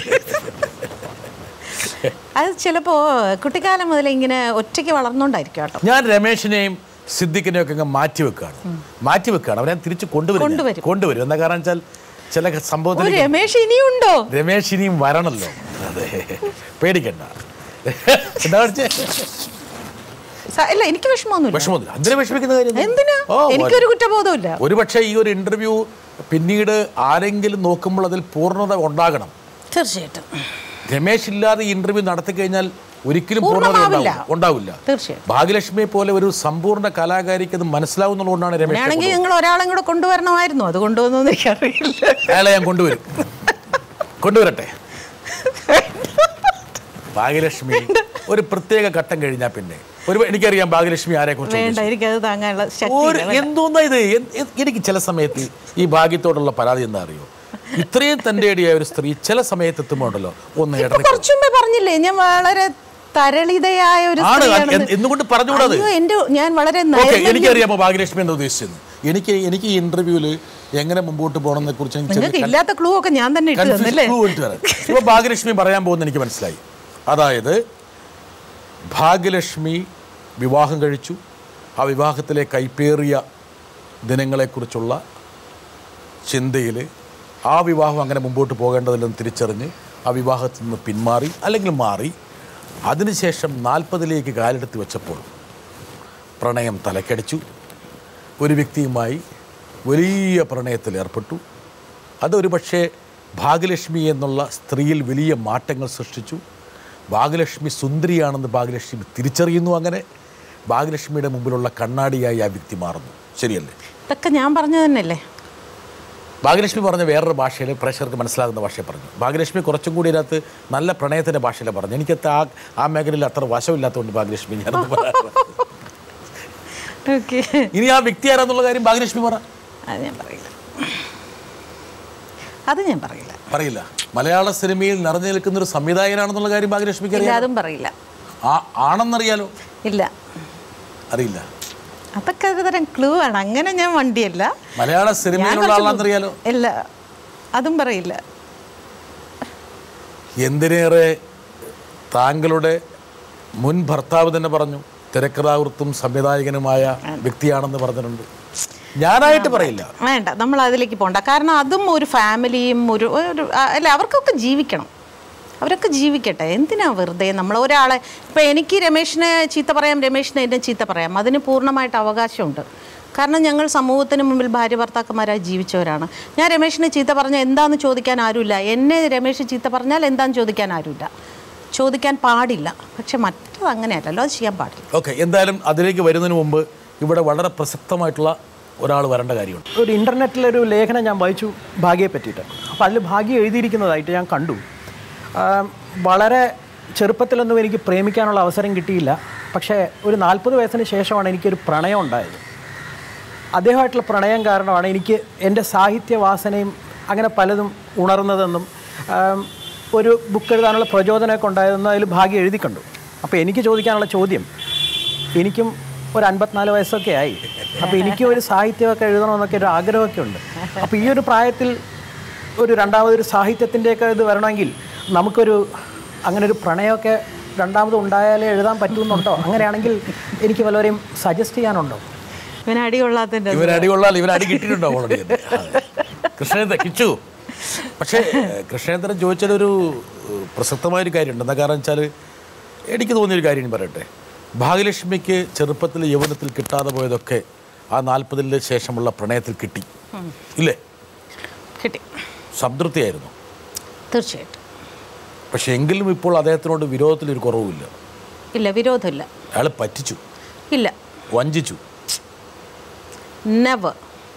അത് ചിലപ്പോൾ കുട്ടിക്കാലം മുതൽ ഇങ്ങനെ ഒറ്റയ്ക്ക് വളർന്നുകൊണ്ടായിരിക്കും കേട്ടോ ഞാൻ രമേശിനെയും സിദ്ദിഖിനെയും ഒക്കെ അങ്ങ് മാറ്റി വെക്കുകയാണ് മാറ്റി വെക്കുകയാണ് അവരെ തിരിച്ച് കൊണ്ടുവരും ഞാൻ. കൊണ്ടുവരും. കൊണ്ടുവരും എന്താ കാരണം വെച്ചാൽ ചില ഒരു സംഭവത്തിൽ രമേശ് ഇനിയുണ്ടോ രമേശ് ഇനിയും വരണല്ലോ അതെ പേടിക്കണ്ട എന്താ പഠിച്ചേ സ- ഇല്ല എനിക്ക് വിഷമമൊന്നുമില്ല വിഷമമൊന്നുമില്ല എന്തിനാ വിഷമിക്കുന്ന കാര്യം എന്തിനാ ഓ, എനിക്കൊരു കുറ്റബോധമില്ല ഒരു പക്ഷേ ഈ ഒരു ഇന്റർവ്യൂ പിന്നീട് ആരെങ്കിലും നോക്കുമ്പോൾ അതിൽ പൂർണ്ണത ഉണ്ടാകണം തീർച്ചയായിട്ടും രമേശ് ഇല്ലാതെ ഈ ഇന്റർവ്യൂ നടത്തി കഴിഞ്ഞാൽ ഒരിക്കലും പൂർണ്ണത പൂർണ്ണമാവില്ല. ഉണ്ടാവില്ല ഉണ്ടാവില്ല തീർച്ചയായും ഭാഗ്യലക്ഷ്മിയെ പോലെ ഒരു സമ്പൂർണ്ണ കലാകാരിക്ക് അത് മനസ്സിലാവുന്നതുകൊണ്ടാണ് രമേശ് അങ്ങനെയാണെങ്കിൽ നിങ്ങൾ ഒരാളെയും കൂടെ കൊണ്ടുവരണമായിരുന്നു അത് കൊണ്ടുവന്നു എനിക്കറിയില്ല അയാളെ ഞാൻ കൊണ്ടുവരും കൊണ്ടുവരട്ടെ ഭാഗ്യലക്ഷ്മി ഒരു പ്രത്യേക ഘട്ടം കഴിഞ്ഞാൽ പിന്നെ ഒരു എനിക്കറിയാം ഭാഗ്യലക്ഷ്മി ആരെ കുറിച്ച് വേണ്ട എനിക്കത് താങ്ങാനുള്ള ശക്തി ഒരു ഇല്ല. എന്തോന്നാ ഇത് എൻ- എ- എനിക്ക് ചില സമയത്ത് ഈ ഭാഗ്യത്തോടുള്ള പരാതി എന്താ അറിയോ ഇത്രയും തൻ്റെ ഇടയായ ഒരു സ്ത്രീ ചില സമയത്ത് എത്തുമ്പോണ്ടല്ലോ ഒന്ന് ഇപ്പൊ ഇടറി കുറച്ചു മുമ്പേ പറഞ്ഞില്ലേ ഞാൻ വളരെ തരളിതയായ ഒരു ആണ് സ്ത്രീയാണെന്ന്. എന്ത്- എന്തുകൊണ്ട് പറഞ്ഞുകൂടാത് അയ്യോ, എന്റെ ഞാൻ വളരെ ഓക്കെ നൈർമല്യം- എനിക്കറിയാമോ ഭാഗ്യലക്ഷ്മി എന്താ ഉദ്ദേശിച്ചത് എനിക്ക് എനിക്ക് ഈ ഇന്റർവ്യൂവിൽ എങ്ങനെ മുമ്പോട്ട് പോകണമെന്നെ കുറിച്ച് എനിക്ക് ചെറിയ നിങ്ങൾക്ക് ഇല്ലാത്ത ക്ലൂ ഒക്കെ ഞാൻ തന്നെ ഇട്ട് കൺഫ്യൂഷൻ തന്നല്ലേ clue ഇട്ട് തരാം ഇപ്പോൾ ഭാഗ്യലക്ഷ്മി പറയാൻ പോകുന്ന എനിക്ക് മനസ്സിലായി അതായത് ഭാഗ്യലക്ഷ്മി വിവാഹം കഴിച്ചു ആ വിവാഹത്തിലെ കൈപ്പേറിയ ദിനങ്ങളെക്കുറിച്ചുള്ള ചിന്തയിൽ ആ വിവാഹം അങ്ങനെ മുമ്പോട്ട് പോകേണ്ടതില്ലെന്ന് തിരിച്ചറിഞ്ഞ് ആ വിവാഹത്തിൽ നിന്ന് പിന്മാറി അല്ലെങ്കിൽ മാറി അതിനുശേഷം നാൽപ്പതിലേക്ക് കാലെടുത്ത് വെച്ചപ്പോൾ പ്രണയം തലക്കടിച്ചു ഒരു വ്യക്തിയുമായി വലിയ പ്രണയത്തിൽ ഏർപ്പെട്ടു അതൊരു പക്ഷേ ഭാഗ്യലക്ഷ്മി എന്നുള്ള സ്ത്രീയിൽ വലിയ മാറ്റങ്ങൾ സൃഷ്ടിച്ചു ഭാഗ്യലക്ഷ്മി സുന്ദരിയാണെന്ന് ഭാഗ്യലക്ഷ്മി തിരിച്ചറിയുന്നു അങ്ങനെ ഭാഗ്യലക്ഷ്മിയുടെ മുമ്പിലുള്ള കണ്ണാടിയായി ആ വ്യക്തി മാറുന്നു ശരിയല്ലേ ഇതൊക്കെ ഞാൻ പറഞ്ഞു തന്നെയല്ലേ ഭാഗ്യലക്ഷ്മി പറഞ്ഞ വേറൊരു ഭാഷയിൽ പ്രേക്ഷകർക്ക് മനസ്സിലാകുന്ന ഭാഷയെ പറഞ്ഞു ഭാഗ്യലക്ഷ്മി കുറച്ചും കൂടി ഇതിനകത്ത് നല്ല പ്രണയത്തിൻ്റെ ഭാഷയിൽ പറഞ്ഞു എനിക്കത് ആ ആ മേഖലയിൽ അത്ര വശമില്ലാത്തതുകൊണ്ട് ഭാഗ്യലക്ഷ്മി ഞാനത് പറയാറ് ഓക്കെ ഇനി ആ വ്യക്തി ആരാന്നുള്ള കാര്യം ഭാഗ്യലക്ഷ്മി പറ അത് ഞാൻ പറയില്ല അത് ഞാൻ പറയില്ല പറയില്ല മലയാള സിനിമയിൽ നിറഞ്ഞു നിൽക്കുന്ന ഒരു സംവിധായകനാണെന്നുള്ള കാര്യം ഭാഗ്യലക്ഷ്മിക്ക് ഇല്ല അറിയാം അതും പറയില്ല ആ ആണെന്നറിയാലോ ഇല്ല അറിയില്ല അതൊക്കെ ഒരു തരം ക്ലൂ ആണ് അങ്ങനെ ഞാൻ വണ്ടിയല്ല മലയാള ഞാൻ സിനിമയിലുള്ള കുറച്ച് ആളാണെന്നറിയാലോ ഇല്ല അതും പറയില്ല എന്തിനേറെ താങ്കളുടെ മുൻ ഭർത്താവ് തന്നെ പറഞ്ഞു തിരക്കഥാകൃത്തും സംവിധായകനുമായ വ്യക്തിയാണെന്ന് പറഞ്ഞിട്ടുണ്ട് ഞാനായിട്ട് പറയില്ല വേണ്ട നമ്മൾ അതിലേക്ക് പോകണ്ട കാരണം അതും ഒരു ഫാമിലിയും ഒരു ഒരു ആ, അല്ല അവർക്കൊക്കെ ജീവിക്കണം അവരൊക്കെ ജീവിക്കട്ടെ എന്തിനാ വെറുതെ നമ്മൾ ഒരാളെ ഇപ്പം എനിക്ക് രമേശിനെ ചീത്ത പറയാം രമേശിനെ എന്നെ ചീത്ത പറയാം അതിന് പൂർണ്ണമായിട്ട് അവകാശമുണ്ട് കാരണം ഞങ്ങൾ സമൂഹത്തിന് മുമ്പിൽ ഭാര്യ ഭർത്താക്കന്മാരായി ജീവിച്ചവരാണ് ഞാൻ രമേശിനെ ചീത്ത പറഞ്ഞാൽ എന്താന്ന് ചോദിക്കാൻ ആരുമില്ല എന്നെ രമേശ് ചീത്ത പറഞ്ഞാൽ എന്താന്ന് ചോദിക്കാൻ ആരുമില്ല ചോദിക്കാൻ പാടില്ല പക്ഷെ മറ്റത് അങ്ങനെയല്ലല്ലോ അത് ചെയ്യാൻ പാടില്ല ഓക്കെ എന്തായാലും അതിലേക്ക് വരുന്നതിന് മുമ്പ് ഇവിടെ വളരെ പ്രസക്തമായിട്ടുള്ള ഒരാൾ വരേണ്ട കാര്യമുണ്ട് ഒരു ഇൻ്റർനെറ്റിലൊരു ലേഖനം ഞാൻ വായിച്ചു ഭാഗ്യയെ പറ്റിയിട്ട് അപ്പോൾ അതിൽ ഭാഗ്യം എഴുതിയിരിക്കുന്നതായിട്ട് ഞാൻ കണ്ടു ആം, വളരെ ചെറുപ്പത്തിലൊന്നും എനിക്ക് പ്രേമിക്കാനുള്ള അവസരം കിട്ടിയില്ല പക്ഷേ ഒരു നാൽപ്പത് വയസ്സിന് ശേഷമാണ് എനിക്കൊരു പ്രണയം ഉണ്ടായത് അദ്ദേഹമായിട്ടുള്ള പ്രണയം കാരണമാണ് എനിക്ക് എൻ്റെ സാഹിത്യവാസനയും അങ്ങനെ പലതും ഉണർന്നതെന്നും ആം, ഒരു ബുക്ക് എഴുതാനുള്ള പ്രചോദനമൊക്കെ ഉണ്ടായതെന്നും അതിൽ ഭാഗ്യം എഴുതി കണ്ടു അപ്പോൾ എനിക്ക് ചോദിക്കാനുള്ള ചോദ്യം എനിക്കും ഒരു അൻപത്തിനാല് വയസ്സൊക്കെ ആയി അപ്പോൾ എനിക്കും ഒരു സാഹിത്യമൊക്കെ എഴുതണമെന്നൊക്കെ ഒരു ആഗ്രഹമൊക്കെ ഉണ്ട് അപ്പോൾ ഈ ഒരു പ്രായത്തിൽ ഒരു രണ്ടാമതൊരു സാഹിത്യത്തിൻ്റെയൊക്കെ ഇത് വരണമെങ്കിൽ നമുക്കൊരു അങ്ങനെ ഒരു പ്രണയമൊക്കെ രണ്ടാമത് ഉണ്ടായാലേ എഴുതാൻ പറ്റുമെന്നുണ്ടോ അങ്ങനെയാണെങ്കിൽ എനിക്ക് വല്ലവരെയും സജസ്റ്റ് ചെയ്യാനുണ്ടോ ഇവന് അടി കൊള്ളാത്തതിൻ്റെ ഇവൻ അടി കൊള്ളാൽ ഇവൻ അടി കിട്ടിയിട്ടുണ്ടോ ഓൾറെഡി കൃഷ്ണേന്ദ്രൻ കിച്ചു പക്ഷേ കൃഷ്ണേന്ദ്രൻ ചോദിച്ചൊരു പ്രസക്തമായൊരു കാര്യമുണ്ട് എന്താ കാരണം വെച്ചാൽ എനിക്ക് തോന്നിയൊരു കാര്യം ഞാൻ പറയട്ടെ ഭാഗ്യലക്ഷ്മിക്ക് ചെറുപ്പത്തിൽ യൗവനത്തിൽ കിട്ടാതെ പോയതൊക്കെ ആ നാൽപ്പതിന് ശേഷമുള്ള പ്രണയത്തിൽ കിട്ടി ഇല്ലേ കിട്ടി സംതൃപ്തിയായിരുന്നു തീർച്ചയായിട്ടും പക്ഷെ എങ്കിലും ഇപ്പോൾ അദ്ദേഹത്തിനോട് വിരോധത്തിലൊരു കുറവുമില്ല ഇല്ല വിരോധമില്ല അയാൾ പറ്റിച്ചു ഇല്ല വഞ്ചിച്ചു നെവർ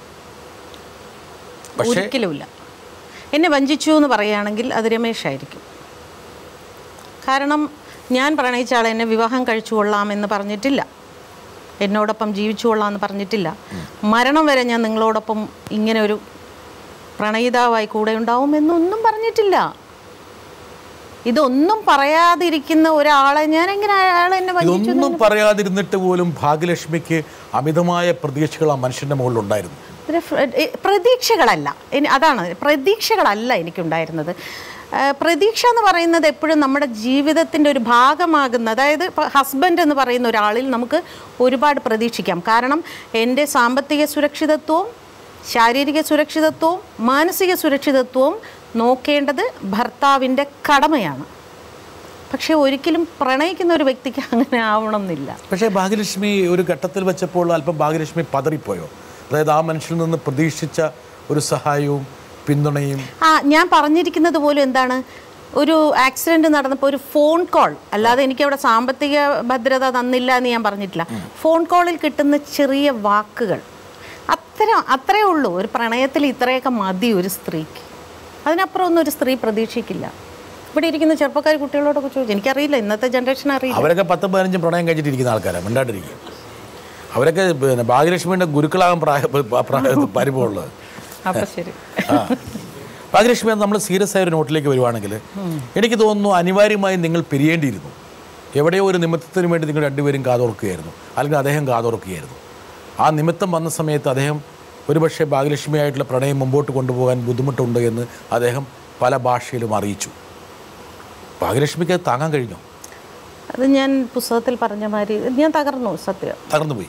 പക്ഷേ ഒരിക്കലുമില്ല എന്നെ വഞ്ചിച്ചു എന്ന് പറയുകയാണെങ്കിൽ അത് രമേശായിരിക്കും കാരണം ഞാൻ പ്രണയിച്ച ആളെ എന്നെ വിവാഹം കഴിച്ചു കൊള്ളാമെന്ന് പറഞ്ഞിട്ടില്ല എന്നോടൊപ്പം ജീവിച്ചു കൊള്ളാമെന്ന് പറഞ്ഞിട്ടില്ല മരണം വരെ ഞാൻ നിങ്ങളോടൊപ്പം ഇങ്ങനെ ഒരു പ്രണയിതാവായി കൂടെ ഉണ്ടാവുമെന്നൊന്നും പറഞ്ഞിട്ടില്ല ഇതൊന്നും പറയാതിരിക്കുന്ന ഒരാളെ ഞാൻ എങ്ങനെ അയാൾ എന്നെ വഞ്ചിച്ചു എന്ന് ഇതൊന്നും പറയാതിരുന്നിട്ട് പോലും ഭാഗ്യലക്ഷ്മിക്ക് അമിതമായ പ്രതീക്ഷകൾ ആ മനുഷ്യന്റെ മുകളിൽ ഉണ്ടായിരുന്നു ഒരു ഫ്ര- എ- പ്രതീക്ഷകളല്ല ഇനി അതാണ് പ്രതീക്ഷകളല്ല എനിക്കുണ്ടായിരുന്നത് ആ, പ്രതീക്ഷ എന്ന് പറയുന്നത് എപ്പോഴും നമ്മുടെ ജീവിതത്തിൻ്റെ ഒരു ഭാഗമാകുന്ന അതായത് ഇപ്പോൾ ഹസ്ബൻഡ് എന്ന് പറയുന്ന ഒരാളിൽ നമുക്ക് ഒരുപാട് പ്രതീക്ഷിക്കാം കാരണം എൻ്റെ സാമ്പത്തിക സുരക്ഷിതത്വവും ശാരീരിക സുരക്ഷിതത്വവും മാനസിക സുരക്ഷിതത്വവും നോക്കേണ്ടത് ഭർത്താവിൻ്റെ കടമയാണ് പക്ഷേ ഒരിക്കലും പ്രണയിക്കുന്ന ഒരു വ്യക്തിക്ക് അങ്ങനെ ആവണമെന്നില്ല പക്ഷേ ഭാഗ്യലക്ഷ്മി ഒരു ഘട്ടത്തിൽ വെച്ചപ്പോൾ അല്പം ഭാഗ്യലക്ഷ്മി പതറിപ്പോയോ അതായത് ആ മനുഷ്യനിൽ നിന്ന് പ്രതീക്ഷിച്ച ഒരു സഹായവും പിന്തുണയും ആ ഞാൻ പറഞ്ഞിരിക്കുന്നത് പോലും എന്താണ് ഒരു ആക്സിഡന്റ് നടന്നപ്പോൾ ഒരു ഫോൺ കോൾ അല്ലാതെ എനിക്ക് അവിടെ സാമ്പത്തിക ഭദ്രത തന്നില്ല എന്ന് ഞാൻ പറഞ്ഞിട്ടില്ല ഫോൺ കോളിൽ കിട്ടുന്ന ചെറിയ വാക്കുകൾ അത്ര അത്രേ ഉള്ളൂ ഒരു പ്രണയത്തിൽ ഇത്രയൊക്കെ മതി ഒരു സ്ത്രീക്ക് അതിനപ്പുറം ഒന്നും ഒരു സ്ത്രീ പ്രതീക്ഷിക്കില്ല ഇവിടെ ഇരിക്കുന്ന ചെറുപ്പക്കാർ കുട്ടികളോടൊക്കെ ചോദിച്ചു എനിക്കറിയില്ല ഇന്നത്തെ ജനറേഷൻ അറിയില്ല അവരൊക്കെ പത്തും പതിനഞ്ചും പ്രണയം കഴിച്ചിട്ടിരിക്കുന്ന ആൾക്കാരാണ് മിണ്ടാണ്ടിരിക്കും അവരൊക്കെ പിന്നെ ഭാഗ്യലക്ഷ്മിയുടെ ഗുരുക്കളാകാൻ പ്രായ പ്രായ പരിഭവമുള്ളത് അപ്പൊ ശരി ആ ഭാഗ്യലക്ഷ്മി നമ്മൾ സീരിയസ് ആയ ഒരു നോട്ടിലേക്ക് വരുവാണെങ്കിൽ എനിക്ക് തോന്നുന്നു അനിവാര്യമായി നിങ്ങൾ പിരിയേണ്ടിയിരുന്നു എവിടെയോ ഒരു നിമിത്തത്തിന് വേണ്ടി നിങ്ങൾ രണ്ടുപേരും കാതോർക്കുകയായിരുന്നു അല്ലെങ്കിൽ അദ്ദേഹം കാതോർക്കുകയായിരുന്നു ആ നിമിത്തം വന്ന സമയത്ത് അദ്ദേഹം ഒരുപക്ഷെ ഭാഗ്യലക്ഷ്മിയായിട്ടുള്ള പ്രണയം മുമ്പോട്ട് കൊണ്ടുപോകാൻ ബുദ്ധിമുട്ടുണ്ട് എന്ന് അദ്ദേഹം പല ഭാഷയിലും അറിയിച്ചു ഭാഗ്യലക്ഷ്മിക്ക് അത് താങ്ങാൻ കഴിഞ്ഞോ അത് ഞാൻ പുസ്തകത്തിൽ പറഞ്ഞ മാതിരി ഞാൻ തകർന്നു സത്യം തകർന്നുപോയി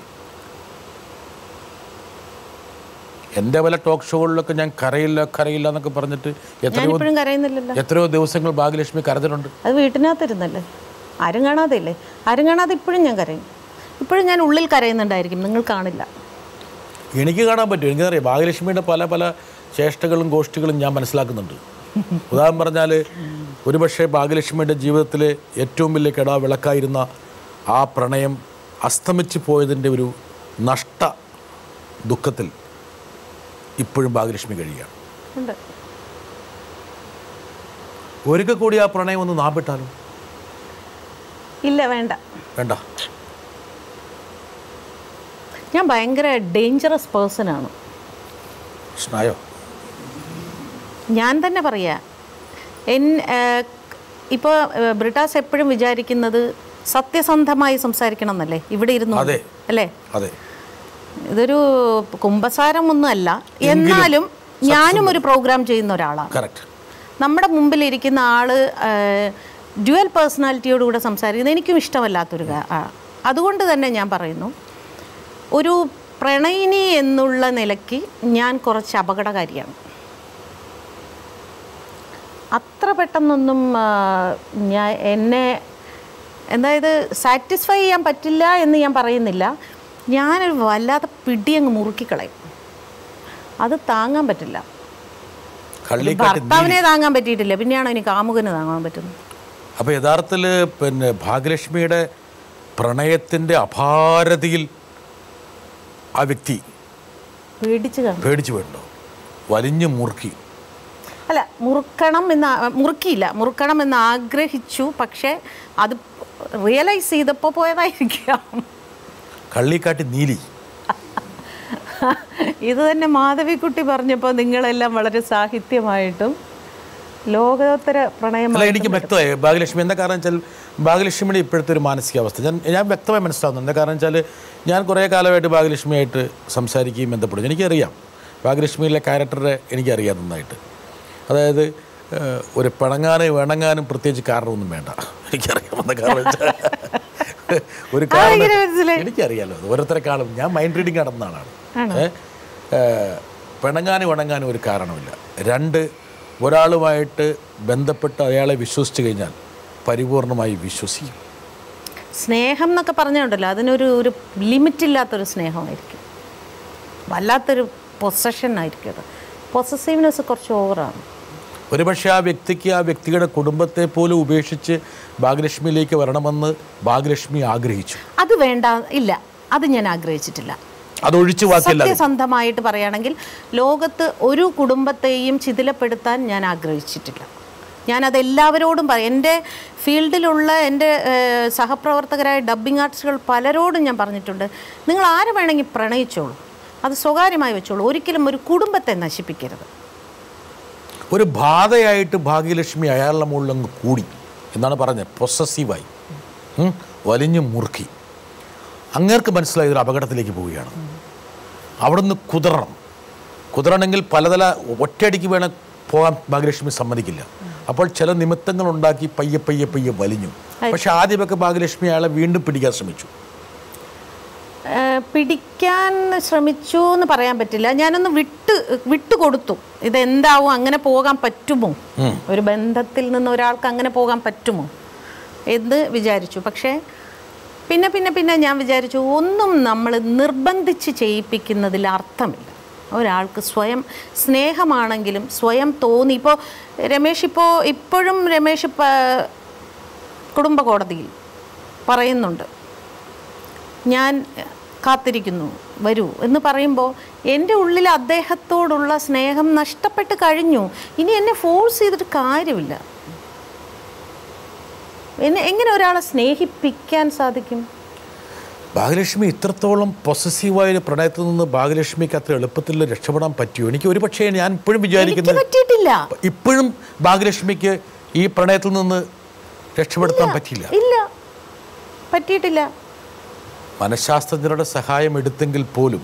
എൻ്റെ പല ടോക്ക് ഷോകളിലൊക്കെ ഞാൻ കരയില്ല കരയില്ല എന്നൊക്കെ പറഞ്ഞിട്ട് എത്രയോ ഞാനിപ്പോഴും കരയുന്നില്ലല്ലോ എത്രയോ ദിവസങ്ങൾ ഭാഗ്യലക്ഷ്മി കരഞ്ഞിട്ടുണ്ട് അത് വീട്ടിനകത്തിരുന്നല്ലേ ആരും കാണാതെ ഇല്ലേ ആരും കാണാതെ ഇപ്പോഴും ഞാൻ കരയും ഇപ്പോഴും ഞാൻ ഉള്ളിൽ കരയുന്നുണ്ടായിരിക്കും നിങ്ങൾ കാണില്ല എനിക്ക് കാണാൻ പറ്റും എനിക്കറിയാം ഭാഗ്യലക്ഷ്മിയുടെ പല പല ചേഷ്ടകളും ഗോഷ്ഠികളും ഞാൻ മനസ്സിലാക്കുന്നുണ്ട് ഉദാഹരണം പറഞ്ഞാൽ ഒരുപക്ഷെ ഭാഗ്യലക്ഷ്മിയുടെ ജീവിതത്തിലെ ഏറ്റവും വലിയ കെടാ വിളക്കായിരുന്ന ആ പ്രണയം അസ്തമിച്ച് പോയതിൻ്റെ ഒരു നഷ്ട ദുഃഖത്തിൽ ഇപ്പോഴും ഭാഗ്യലക്ഷ്മി കഴിയുകയാണ് ഉണ്ട് ഒരിക്കൽ കൂടി ആ പ്രണയം ഒന്ന് നാപ്പിട്ടാലോ ഇല്ല വേണ്ട വേണ്ട ഞാൻ ഭയങ്കര ഡേഞ്ചറസ് പേഴ്സണാണ് പ്രശ്നമായോ ഞാൻ തന്നെ പറയാ എൻ ഇപ്പോൾ ബ്രിട്ടാസ് എപ്പോഴും വിചാരിക്കുന്നത് സത്യസന്ധമായി സംസാരിക്കണം എന്നല്ലേ ഇവിടെ ഇരുന്നു അതെ. അല്ലേ അതെ ഇതൊരു കുംഭസാരമൊന്നും അല്ല എന്നാലും ഞാനും ഒരു പ്രോഗ്രാം ചെയ്യുന്ന ഒരാളാണ് കറക്റ്റ് നമ്മുടെ മുമ്പിൽ ഇരിക്കുന്ന ആള് ഡ്യുവൽ പേഴ്സണാലിറ്റിയോടുകൂടെ സംസാരിക്കുന്നത് എനിക്കും ഇഷ്ടമല്ലാത്തൊരു കാ- ആ. അതുകൊണ്ട് തന്നെ ഞാൻ പറയുന്നു ഒരു പ്രണയിനി എന്നുള്ള നിലയ്ക്ക് ഞാൻ കുറച്ച് അപകടകാരിയാണ് അത്ര പെട്ടെന്നൊന്നും ആ, ഞാൻ എന്നെ അതായത് സാറ്റിസ്ഫൈ ചെയ്യാൻ പറ്റില്ല എന്ന് ഞാൻ പറയുന്നില്ല ഞാനൊരു വല്ലാത്ത പിടി അങ്ങ് മുറുക്കിക്കളയും അത് താങ്ങാൻ പറ്റില്ല കള്ളിക്കാട്ടി ഭർത്താവിനെ താങ്ങാൻ പറ്റിയിട്ടില്ല പിന്നെയാണോ എനിക്ക് കാമുകന് താങ്ങാൻ പറ്റുന്നത് അപ്പോൾ യഥാർത്ഥത്തിൽ പിന്നെ ഭാഗ്യലക്ഷ്മിയുടെ പ്രണയത്തിൻ്റെ അപാരതയിൽ ആ വ്യക്തി പേടിച്ച് കാണും പേടിച്ചു പോയിട്ടുണ്ടോ വലിഞ്ഞു മുറുക്കി അല്ല മുറുക്കണം എന്ന് ആ- മുറുക്കിയില്ല മുറുക്കണം എന്ന് ആഗ്രഹിച്ചു പക്ഷേ അത് റിയലൈസ് ചെയ്തപ്പോൾ പോയതായിരിക്കാം കള്ളിക്കാട്ടി നീലി ഇത് തന്നെ മാധവിക്കുട്ടി പറഞ്ഞപ്പോൾ നിങ്ങളെല്ലാം വളരെ സാഹിത്യമായിട്ടും ലോകോത്തര പ്രണയം അല്ല എനിക്ക് വ്യക്തമായി ഭാഗ്യലക്ഷ്മി എന്താ കാരണം വെച്ചാൽ ഭാഗ്യലക്ഷ്മിയുടെ ഇപ്പോഴത്തെ ഒരു മാനസികാവസ്ഥ ഞാൻ ഞാൻ വ്യക്തമായി മനസ്സിലാവുന്നു എന്താ കാരണം വെച്ചാൽ ഞാൻ കുറേ കാലമായിട്ട് ഭാഗ്യലക്ഷ്മിയായിട്ട് സംസാരിക്കുകയും ബന്ധപ്പെടും എനിക്കറിയാം ഭാഗ്യലക്ഷ്മിയിലെ ക്യാരക്ടറെ എനിക്കറിയാം നന്നായിട്ട് അതായത് ഏഹ്, ഒരു പിണങ്ങാനും വേണങ്ങാനും പ്രത്യേകിച്ച് കാരണമൊന്നും വേണ്ട എനിക്കറിയാം എന്താ കാരണം വെച്ചാൽ ഒരു കാരണം എങ്ങനെ മനസ്സിലായി? എനിക്കറിയാലോ അത് ഓരോരുത്തരെക്കാളും ഞാൻ മൈൻഡ് റീഡിങ് നടന്ന ആളാണ് ഏ? ഏഹ്, പിണങ്ങാനും ഇണങ്ങാനും ഒരു കാരണമില്ല രണ്ട് ഒരാളുമായിട്ട് ബന്ധപ്പെട്ട് അയാളെ വിശ്വസിച്ച് കഴിഞ്ഞാൽ പരിപൂർണമായി വിശ്വസിക്കും സ്നേഹം എന്നൊക്കെ പറഞ്ഞുണ്ടല്ലോ അതിനൊരു ഒരു ലിമിറ്റില്ലാത്തൊരു സ്നേഹമായിരിക്കും വല്ലാത്തൊരു പൊസഷൻ ആയിരിക്കും അത് പൊസസീവ്നെസ് കുറച്ച് ഓവറാണ് ഒരുപക്ഷെ ആ വ്യക്തിക്ക് ആ വ്യക്തിയുടെ കുടുംബത്തെ പോലും ഉപേക്ഷിച്ച് ഭാഗ്യലക്ഷ്മിയിലേക്ക് വരണമെന്ന് ഭാഗ്യലക്ഷ്മി ആഗ്രഹിച്ചു അത് വേണ്ട ഇല്ല അത് ഞാൻ ആഗ്രഹിച്ചിട്ടില്ല അതൊഴിച്ചു ബാക്കിയല്ല സത്യസന്ധമായിട്ട് പറയുകയാണെങ്കിൽ ലോകത്ത് ഒരു കുടുംബത്തെയും ചിതിലപ്പെടുത്താൻ ഞാൻ ആഗ്രഹിച്ചിട്ടില്ല ഞാനത് എല്ലാവരോടും പറയും എൻ്റെ ഫീൽഡിലുള്ള എൻ്റെ ഏഹ്, സഹപ്രവർത്തകരായ ഡബ്ബിംഗ് ആർട്ടിസ്റ്റുകൾ പലരോടും ഞാൻ പറഞ്ഞിട്ടുണ്ട് നിങ്ങൾ ആരെ വേണമെങ്കിൽ പ്രണയിച്ചോളൂ അത് സ്വകാര്യമായി വെച്ചോളൂ ഒരിക്കലും ഒരു കുടുംബത്തെ നശിപ്പിക്കരുത് ഒരു ബാധയായിട്ട് ഭാഗ്യലക്ഷ്മി അയാളുടെ മുകളിൽ അങ്ങ് കൂടി എന്നാണ് പറഞ്ഞത് പൊസസീവായി ഉം, വലിഞ്ഞു മുറുക്കി അങ്ങേർക്ക് മനസ്സിലായി ഒരു അപകടത്തിലേക്ക് പോവുകയാണ് അവിടുന്ന് കുതിരണം കുതിരണമെങ്കിൽ പലതല ഒറ്റയടിക്ക് വേണം പോകാൻ ഭാഗ്യലക്ഷ്മി സമ്മതിക്കില്ല അപ്പോൾ ചില നിമിത്തങ്ങൾ ഉണ്ടാക്കി പയ്യെ പയ്യെ പയ്യെ വലിഞ്ഞു പക്ഷെ ആദ്യമൊക്കെ ഭാഗ്യലക്ഷ്മി അയാളെ വീണ്ടും പിടിക്കാൻ ശ്രമിച്ചു ഏഹ് പിടിക്കാൻ ശ്രമിച്ചു എന്ന് പറയാൻ പറ്റില്ല ഞാനൊന്ന് വിട്ട് വിട്ടു കൊടുത്തു ഇതെന്താവും അങ്ങനെ പോകാൻ പറ്റുമോ ഒരു ബന്ധത്തിൽ നിന്ന് ഒരാൾക്ക് അങ്ങനെ പോകാൻ പറ്റുമോ എന്ന് വിചാരിച്ചു പക്ഷേ പിന്നെ പിന്നെ പിന്നെ ഞാൻ വിചാരിച്ചു ഒന്നും നമ്മൾ നിർബന്ധിച്ച് ചെയ്യിപ്പിക്കുന്നതിൽ അർത്ഥമില്ല ഒരാൾക്ക് സ്വയം സ്നേഹമാണെങ്കിലും സ്വയം തോന്നി ഇപ്പോൾ രമേശ് ഇപ്പോൾ ഇപ്പോഴും രമേശ് പ- കുടുംബ കോടതിയിൽ പറയുന്നുണ്ട് ഞാൻ കാത്തിരിക്കുന്നു വരൂ എന്ന് പറയുമ്പോൾ എൻ്റെ ഉള്ളിൽ അദ്ദേഹത്തോടുള്ള സ്നേഹം നഷ്ടപ്പെട്ട് കഴിഞ്ഞു ഇനി എന്നെ ഫോഴ്സ് ചെയ്തിട്ട് കാര്യമില്ല എന്നെ എങ്ങനെ ഒരാളെ സ്നേഹിപ്പിക്കാൻ സാധിക്കും ഭാഗ്യലക്ഷ്മി ഇത്രത്തോളം പൊസസീവായ ഒരു പ്രണയത്തിൽ നിന്ന് ഭാഗ്യലക്ഷ്മിക്ക് അത്ര എളുപ്പത്തിൽ രക്ഷപ്പെടാൻ പറ്റുമോ എനിക്ക് ഒരു പക്ഷേ ഞാൻ ഇപ്പോഴും എനിക്ക് വിചാരിക്കുന്നത് പറ്റിയിട്ടില്ല ഇപ്പോഴും ഭാഗ്യലക്ഷ്മിക്ക് ഈ പ്രണയത്തിൽ നിന്ന് രക്ഷപ്പെടുത്താൻ പറ്റിയില്ല ഇല്ല പറ്റിയിട്ടില്ല മനഃശാസ്ത്രജ്ഞരുടെ സഹായം എടുത്തെങ്കിൽ പോലും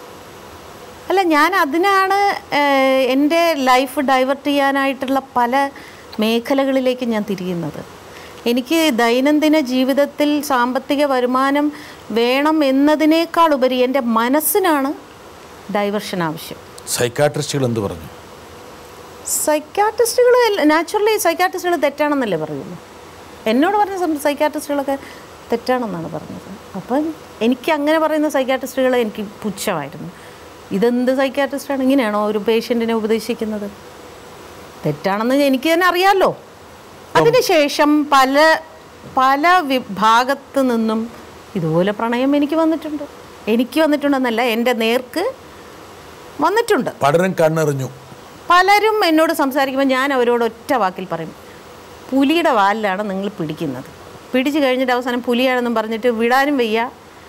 അല്ല ഞാൻ അതിനാണ് ഏഹ്, എൻ്റെ ലൈഫ് ഡൈവേർട്ട് ചെയ്യാനായിട്ടുള്ള പല മേഖലകളിലേക്ക് ഞാൻ തിരിയുന്നത് എനിക്ക് ദൈനംദിന ജീവിതത്തിൽ സാമ്പത്തിക വരുമാനം വേണം എന്നതിനേക്കാൾ ഉപരി എൻ്റെ മനസ്സിനാണ് ഡൈവർഷൻ ആവശ്യം സൈക്കാട്രിസ്റ്റുകൾ എന്ത് പറഞ്ഞു സൈക്കാട്രിസ്റ്റുകൾ നാച്ചുറലി സൈക്കാട്രിസ്റ്റുകൾ തെറ്റാണെന്നല്ലേ പറയുള്ളൂ എന്നോട് പറഞ്ഞ സം- സൈക്കാട്രിസ്റ്റുകളൊക്കെ തെറ്റാണെന്നാണ് പറഞ്ഞത് അപ്പം എനിക്ക് അങ്ങനെ പറയുന്ന സൈക്കാട്രിസ്റ്റുകളെ എനിക്ക് പുച്ഛമായിരുന്നു ഇതെന്ത് സൈക്കാട്രിസ്റ്റാണ് ഇങ്ങനെയാണോ ഒരു പേഷ്യൻറ്റിനെ ഉപദേശിക്കുന്നത് തെറ്റാണെന്ന് എനിക്ക് തന്നെ അറിയാമല്ലോ അതിനുശേഷം പല പല വിഭാഗത്ത് നിന്നും ഇതുപോലെ പ്രണയം എനിക്ക് വന്നിട്ടുണ്ട് എനിക്ക് വന്നിട്ടുണ്ടെന്നല്ല എൻ്റെ നേർക്ക് വന്നിട്ടുണ്ട് പലരും കണ്ണെറിഞ്ഞു പലരും എന്നോട് സംസാരിക്കുമ്പോൾ ഞാൻ അവരോട് ഒറ്റ വാക്കിൽ പറയും പുലിയുടെ വാലിലാണ് നിങ്ങൾ പിടിക്കുന്നത് പിടിച്ചു കഴിഞ്ഞിട്ട് അവസാനം പുലിയാണെന്നും പറഞ്ഞിട്ട് വിടാനും വയ്യ